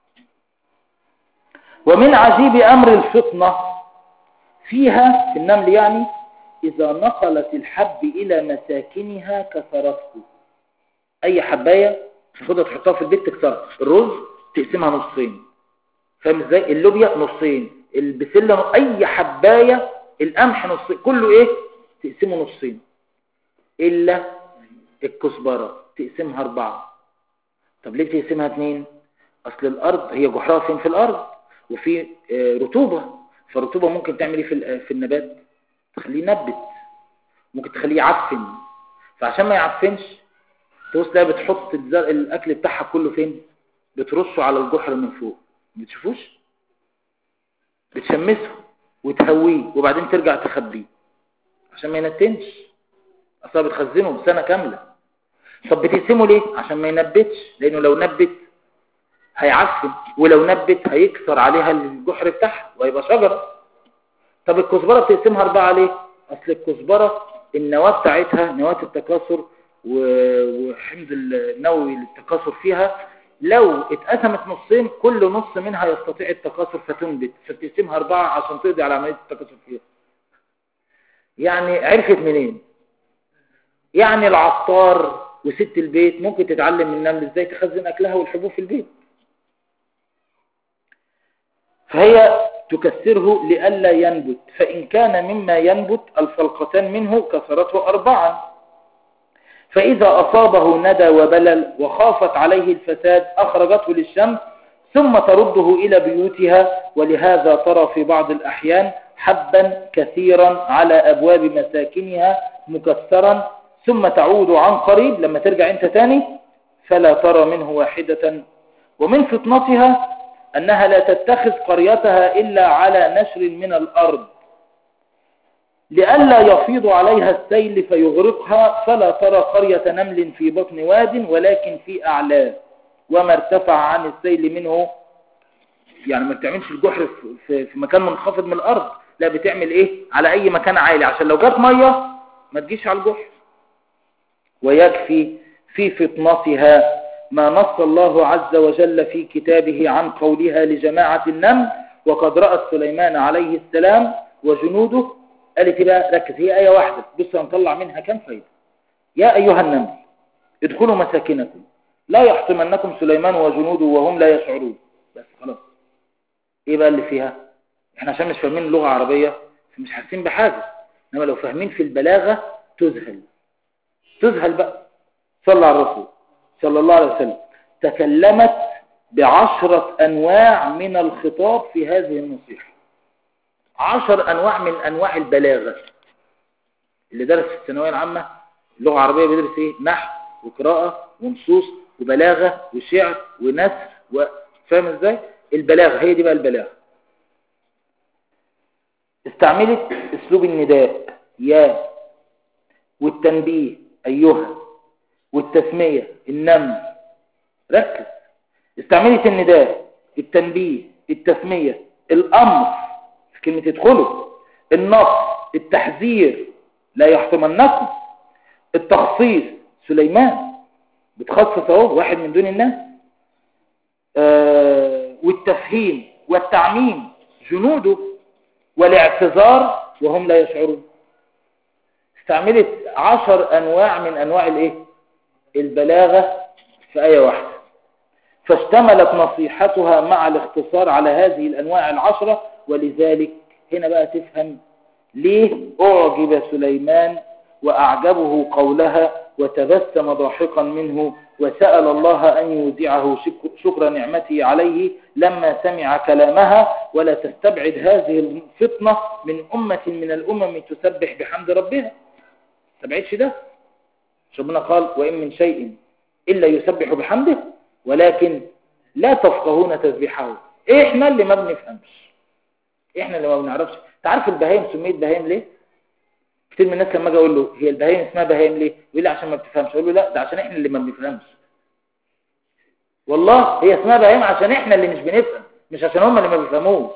ومن عجيب أمر الفطنة فيها في النمل يعني إذا نقلت الحب إلى مساكنها كسرته أي حباية تاخدها تحطها في البيت تكسرها الرز تقسمها نصين فاهم ازاي اللوبيا نصين البسله اي حبايه القمح نصين كله ايه تقسمه نصين الا الكزبره تقسمها اربعه طب ليه تقسمها اتنين اصل الارض هي جحرها فين في الارض وفي رطوبه فالرطوبه ممكن تعمل ايه في في النبات تخليه ينبت ممكن تخليه يعفن فعشان ما يعفنش تبص تلاقي بتحط الاكل بتاعها كله فين بترشه على الجحر من فوق ما بتشوفوش بتشمسه وتهويه وبعدين ترجع تخبيه عشان ما ينتنش اصلا بتخزنه بسنه كامله طب بتقسمه ليه عشان ما ينبتش لانه لو نبت هيعفن ولو نبت هيكسر عليها الجحر بتاعها وهيبقى شجره طب الكزبره بتقسمها اربعه ليه اصل الكزبره النواه بتاعتها نواه التكاثر وحمض النووي للتكاثر فيها لو اتقسمت نصين كل نص منها يستطيع التكاثر فتنبت فتقسمها اربعه عشان تقضي على عمليه التكاثر فيها يعني عرفت منين يعني العطار وست البيت ممكن تتعلم من النمل ازاي تخزن اكلها والحبوب في البيت فهي تكسره لئلا ينبت فإن كان مما ينبت الفلقتان منه كسرته أربعا فإذا أصابه ندى وبلل وخافت عليه الفساد أخرجته للشمس ثم ترده إلى بيوتها ولهذا ترى في بعض الأحيان حبا كثيرا على أبواب مساكنها مكسرا ثم تعود عن قريب لما ترجع انت تاني فلا ترى منه واحدة ومن فطنتها أنها لا تتخذ قريتها إلا على نشر من الأرض لئلا يفيض عليها السيل فيغرقها فلا ترى قرية نمل في بطن واد ولكن في أعلاه وما ارتفع عن السيل منه يعني ما بتعملش الجحر في, في مكان منخفض من الأرض لا بتعمل إيه على أي مكان عالي عشان لو جت مية ما تجيش على الجحر ويكفي في فطنتها ما نص الله عز وجل في كتابه عن قولها لجماعة النمل وقد رأت سليمان عليه السلام وجنوده قالت بقى ركز هي آية واحدة بص هنطلع منها كم فايدة يا أيها النمل ادخلوا مساكنكم لا يحطمنكم سليمان وجنوده وهم لا يشعرون بس خلاص ايه بقى اللي فيها احنا عشان مش فاهمين اللغة العربية فمش حاسين بحاجة انما لو فاهمين في البلاغة تذهل تذهل بقى صلى على الرسول صلى الله عليه وسلم تكلمت بعشرة أنواع من الخطاب في هذه النصيحة عشر أنواع من أنواع البلاغة اللي درس في الثانوية العامة اللغة العربية بيدرس إيه؟ نحو وقراءة ونصوص وبلاغة وشعر ونثر فاهم إزاي؟ البلاغة هي دي بقى البلاغة استعملت اسلوب النداء يا والتنبيه ايها والتسمية النمل ركز استعملت النداء التنبيه التسمية الامر في كلمة ادخلوا النص التحذير لا يحطمنكم التخصيص سليمان بتخصص اهو واحد من دون الناس آه والتفهيم والتعميم جنوده والاعتذار وهم لا يشعرون استعملت عشر أنواع من أنواع الإيه؟ البلاغة في آية واحدة فاشتملت نصيحتها مع الاختصار على هذه الأنواع العشرة ولذلك هنا بقى تفهم ليه أعجب سليمان وأعجبه قولها وتبسم ضاحكا منه وسأل الله أن يودعه شكر نعمته عليه لما سمع كلامها ولا تستبعد هذه الفطنة من أمة من الأمم تسبح بحمد ربها تبعدش ده ربنا قال وإن من شيء إلا يسبح بحمده ولكن لا تفقهون تسبيحه إحنا اللي ما بنفهمش إحنا اللي ما بنعرفش تعرف البهايم سميت بهايم ليه كتير من الناس لما اجي اقول له هي البهايم اسمها بهايم ليه يقول لي عشان ما بتفهمش اقول له لا ده عشان احنا اللي ما بنفهمش والله هي اسمها بهايم عشان احنا اللي مش بنفهم مش عشان هم اللي ما بيفهموش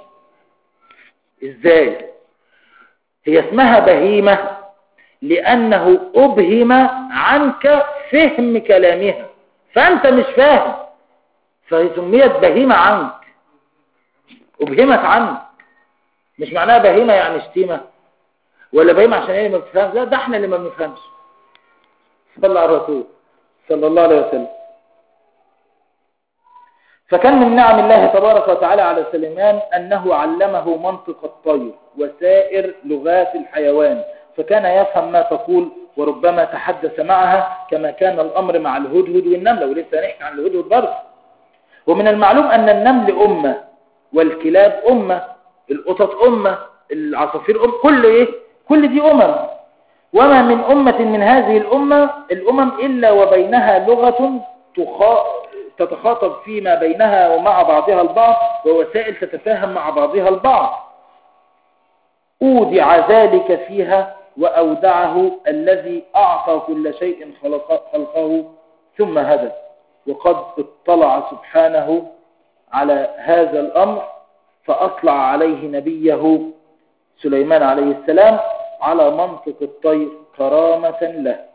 ازاي هي اسمها بهيمة لانه ابهم عنك فهم كلامها فانت مش فاهم فهي سميت بهيمة عنك ابهمت عنك مش معناها بهيمة يعني شتيمة ولا بهيمة عشان هي ما بتفهمش لا ده احنا اللي ما بنفهمش صلى على الرسول صلى الله عليه وسلم فكان من نعم الله تبارك وتعالى على سليمان أنه علمه منطق الطير وسائر لغات الحيوان فكان يفهم ما تقول وربما تحدث معها كما كان الأمر مع الهدهد والنملة ولسه نحكي عن الهدهد برضه ومن المعلوم أن النمل أمة والكلاب أمة القطط أمة العصافير أمة كل إيه كل دي أمم وما من أمة من هذه الأمة الأمم إلا وبينها لغة تخا... تتخاطب فيما بينها ومع بعضها البعض ووسائل تتفاهم مع بعضها البعض أودع ذلك فيها وأودعه الذي أعطى كل شيء خلق خلقه ثم هدى وقد اطلع سبحانه على هذا الأمر فأطلع عليه نبيه سليمان عليه السلام على منطق الطير كرامة له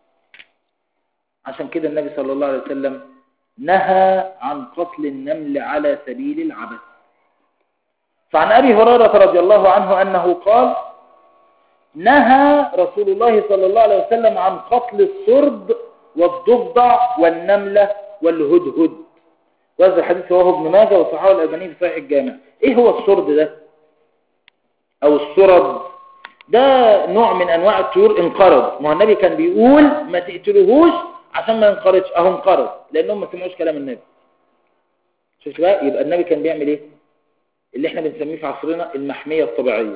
عشان كده النبي صلى الله عليه وسلم نهى عن قتل النمل على سبيل العبث فعن أبي هريرة رضي الله عنه أنه قال نهى رسول الله صلى الله عليه وسلم عن قتل السرد والضفدع والنملة والهدهد وهذا الحديث رواه ابن ماجه وصححه الألباني في صحيح الجامع ايه هو السرد ده او السرد ده نوع من انواع الطيور انقرض ما هو النبي كان بيقول ما تقتلوهوش عشان ما ينقرضش اهو انقرض لانهم ما سمعوش كلام النبي شفت بقى يبقى النبي كان بيعمل ايه اللي احنا بنسميه في عصرنا المحمية الطبيعية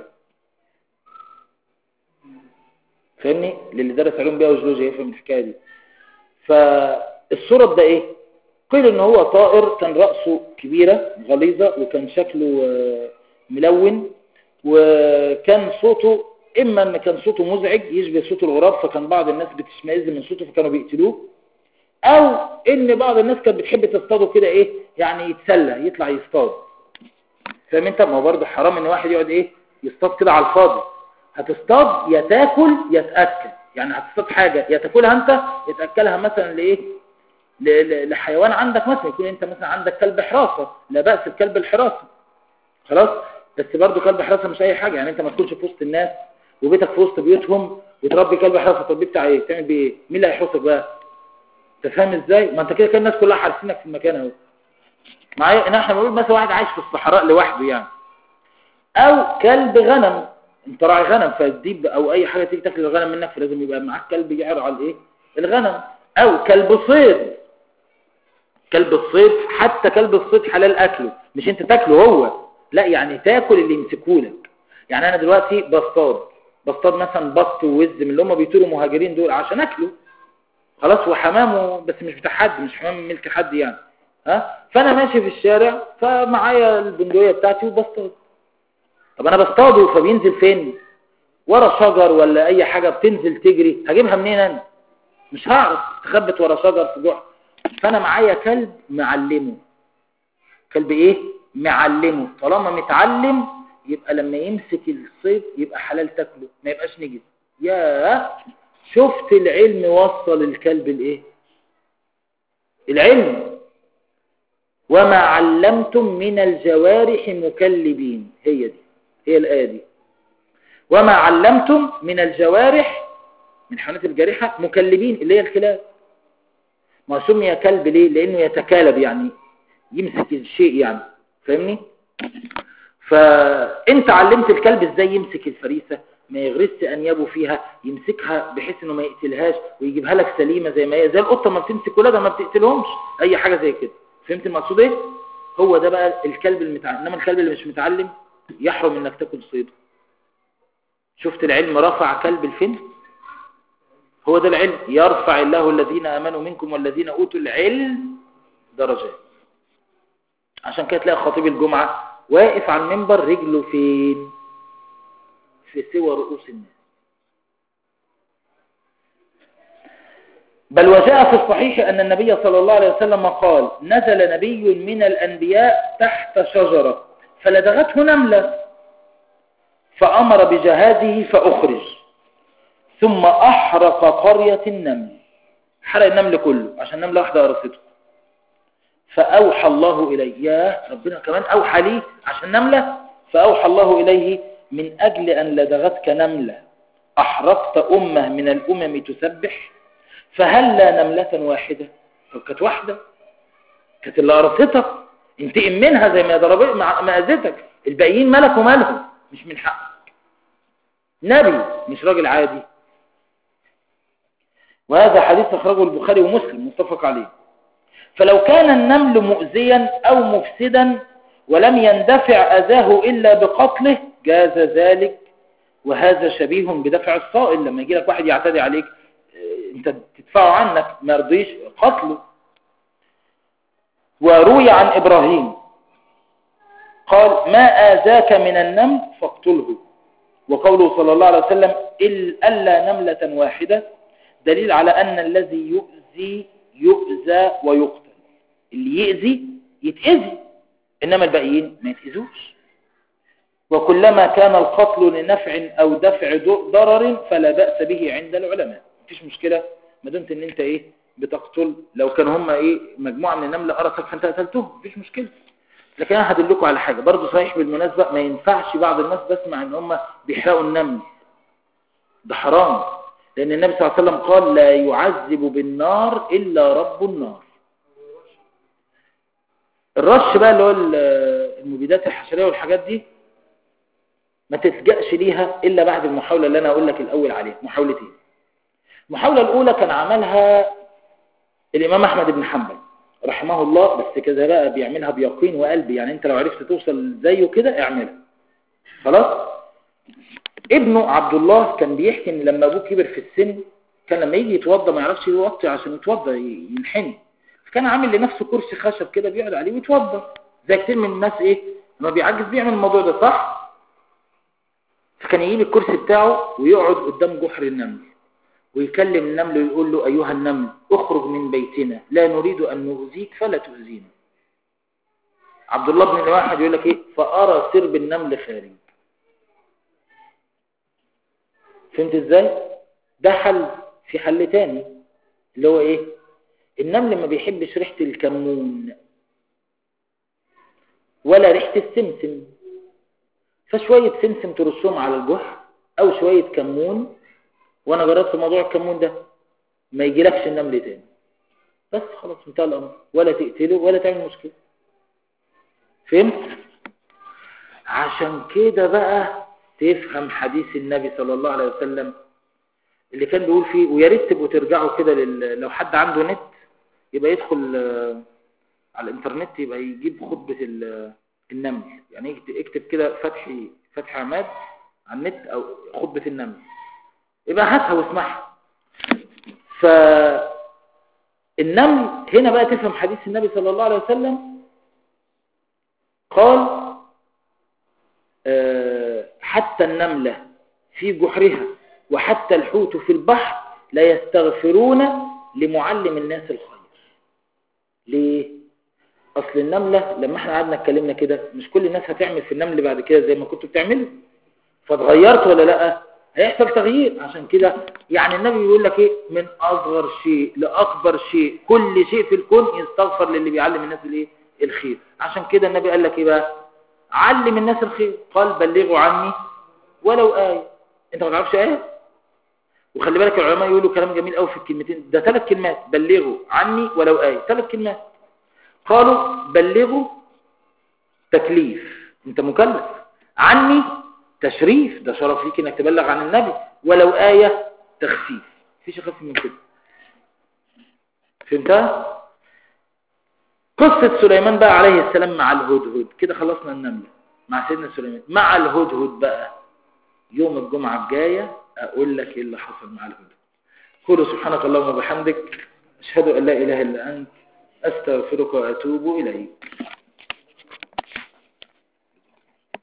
فاهمني للي درس علوم بيئة وجيولوجيا يفهم الحكاية دي فالسرد ده ايه قيل ان هو طائر كان رأسه كبيرة غليظة وكان شكله ملون وكان صوته اما ان كان صوته مزعج يشبه صوت الغراب فكان بعض الناس بتشمئز من صوته فكانوا بيقتلوه او ان بعض الناس كانت بتحب تصطاده كده ايه يعني يتسلى يطلع يصطاد فاهم انت ما هو برضه حرام ان واحد يقعد ايه يصطاد كده على الفاضي هتصطاد يا تاكل يا تاكل يعني هتصطاد حاجه يا تاكلها انت يا تاكلها مثلا لايه لحيوان عندك مثلا يكون انت مثلا عندك كلب حراسه لا باس بكلب الحراسه خلاص بس برضه كلب حراسه مش اي حاجه يعني انت ما تكونش في وسط الناس وبيتك في وسط بيوتهم وتربي كلب حراسه طب بتاع ايه تعمل بيه ايه مين اللي هيحرسك بقى انت فاهم ازاي ما انت كده كان الناس كلها حارسينك في المكان اهو معايا ان احنا بنقول مثلا واحد عايش في الصحراء لوحده يعني او كلب غنم انت راعي غنم فالديب او اي حاجه تيجي تاكل الغنم منك فلازم يبقى معاك كلب يعرى على الايه الغنم او كلب صيد كلب الصيد حتى كلب الصيد حلال اكله مش انت تاكله هو لا يعني تاكل اللي يمسكولك يعني انا دلوقتي بصطاد بصطاد مثلا بط ووز من اللي هم بيطيروا مهاجرين دول عشان اكله خلاص وحمامه بس مش بتاع حد مش حمام ملك حد يعني ها فانا ماشي في الشارع فمعايا البندقيه بتاعتي وبصطاد طب انا بصطاده فبينزل فين ورا شجر ولا اي حاجه بتنزل تجري هجيبها منين انا مش هعرف تخبط ورا شجر في جحر فانا معايا كلب معلمه كلب ايه معلمه طالما متعلم يبقى لما يمسك الصيد يبقى حلال تاكله ما يبقاش نجس يا شفت العلم وصل الكلب لايه العلم وما علمتم من الجوارح مكلبين هي دي هي الآية دي وما علمتم من الجوارح من حيوانات الجارحة مكلبين اللي هي الكلاب ما سمي كلب ليه لأنه يتكالب يعني يمسك الشيء يعني فاهمني فانت علمت الكلب ازاي يمسك الفريسة ما يغرس انيابه فيها يمسكها بحيث انه ما يقتلهاش ويجيبها لك سليمة زي ما هي زي القطة ما بتمسك ولادها ما بتقتلهمش اي حاجة زي كده فهمت المقصود ايه هو ده بقى الكلب المتعلم انما الكلب اللي مش متعلم يحرم انك تاكل صيده شفت العلم رفع كلب الفن هو ده العلم يرفع الله الذين امنوا منكم والذين اوتوا العلم درجات عشان كده تلاقي خطيب الجمعة واقف على المنبر رجله فين في سوى رؤوس الناس بل وجاء في الصحيح أن النبي صلى الله عليه وسلم قال نزل نبي من الأنبياء تحت شجرة فلدغته نملة فأمر بجهازه فأخرج ثم أحرق قرية النمل حرق النمل كله عشان نملة واحدة أرسته فأوحى الله إليه يا ربنا كمان أوحى لي عشان نملة فأوحى الله إليه من أجل أن لدغتك نملة أحرقت أمة من الأمم تسبح فهل لا نملة واحدة طب كانت واحدة كانت اللي أرستك انتقم منها زي ما ضربت ما اذتك الباقيين ملك ومالهم مش من حقك نبي مش راجل عادي وهذا حديث اخرجه البخاري ومسلم متفق عليه فلو كان النمل مؤذيا او مفسدا ولم يندفع اذاه الا بقتله جاز ذلك وهذا شبيه بدفع الصائل لما يجي لك واحد يعتدي عليك انت تدفعه عنك ما يرضيش قتله وروي عن ابراهيم قال ما آذاك من النمل فاقتله وقوله صلى الله عليه وسلم ألا نملة واحدة دليل على أن الذي يؤذي يؤذى ويقتل اللي يؤذي يتأذي إنما الباقيين ما يتأذوش وكلما كان القتل لنفع أو دفع ضرر فلا بأس به عند العلماء مفيش مشكلة ما دمت ان انت ايه بتقتل لو كانوا هم ايه مجموعة من النمل قرصك فانت قتلتهم مفيش مشكلة لكن انا هدلكم على حاجة برضو صحيح بالمناسبة ما ينفعش بعض الناس بسمع ان هم بيحرقوا النمل ده حرام لان النبي صلى الله عليه وسلم قال لا يعذب بالنار الا رب النار الرش بقى اللي هو المبيدات الحشرية والحاجات دي ما تلجأش ليها الا بعد المحاولة اللي انا اقول لك الاول عليها محاولتين المحاولة الاولى كان عملها الامام احمد بن حنبل رحمه الله بس كده بقى بيعملها بيقين وقلب يعني انت لو عرفت توصل زيه كده اعملها خلاص ابنه عبد الله كان بيحكي ان لما ابوه كبر في السن كان لما يجي يتوضى ما يعرفش يوطي عشان يتوضى ينحني فكان عامل لنفسه كرسي خشب كده بيقعد عليه ويتوضى زي كتير من الناس ايه لما بيعجز بيعمل الموضوع ده صح فكان يجيب الكرسي بتاعه ويقعد قدام جحر النمل ويكلم النمل ويقول له أيها النمل اخرج من بيتنا لا نريد أن نؤذيك فلا تؤذينا عبد الله بن الواحد يقول لك ايه فأرى سرب النمل خارج فهمت ازاي ده حل في حل تاني اللي هو ايه النمل ما بيحبش ريحة الكمون ولا ريحة السمسم فشوية سمسم ترسهم على الجحر او شوية كمون وانا جربت موضوع الكمون ده ما يجيلكش النمل تاني بس خلاص انتهى الامر ولا تقتله ولا تعمل مشكلة فهمت عشان كده بقى تفهم حديث النبي صلى الله عليه وسلم اللي كان بيقول فيه ويا ريت تبقوا ترجعوا كده لل... لو حد عنده نت يبقى يدخل على الانترنت يبقى يجيب خطبة النمل يعني اكتب كده فتحي فتح عماد على النت او خطبة النمل يبقى هاتها واسمعها فالنمل هنا بقى تفهم حديث النبي صلى الله عليه وسلم قال حتى النملة في جحرها وحتى الحوت في البحر لا يستغفرون لمعلم الناس الخير ليه اصل النملة لما احنا قعدنا اتكلمنا كده مش كل الناس هتعمل في النمل بعد كده زي ما كنتوا بتعملوا فتغيرت ولا لا هيحصل تغيير عشان كده يعني النبي بيقول لك ايه من اصغر شيء لاكبر شيء كل شيء في الكون يستغفر للي بيعلم الناس الايه الخير عشان كده النبي قال لك ايه بقى علم الناس الخير قال بلغوا عني ولو آية انت ما تعرفش آية وخلي بالك العلماء يقولوا كلام جميل قوي في الكلمتين ده ثلاث كلمات بلغوا عني ولو آية ثلاث كلمات قالوا بلغوا تكليف انت مكلف عني تشريف ده شرف ليك انك تبلغ عن النبي ولو آية تخفيف مفيش اخف من كده فهمتها قصة سليمان بقى عليه السلام مع الهدهد كده خلصنا النملة مع سيدنا سليمان مع الهدهد بقى يوم الجمعة الجاية أقول لك إيه اللي حصل مع الهدهد قولوا سبحانك اللهم وبحمدك أشهد أن لا إله إلا أنت أستغفرك وأتوب إليك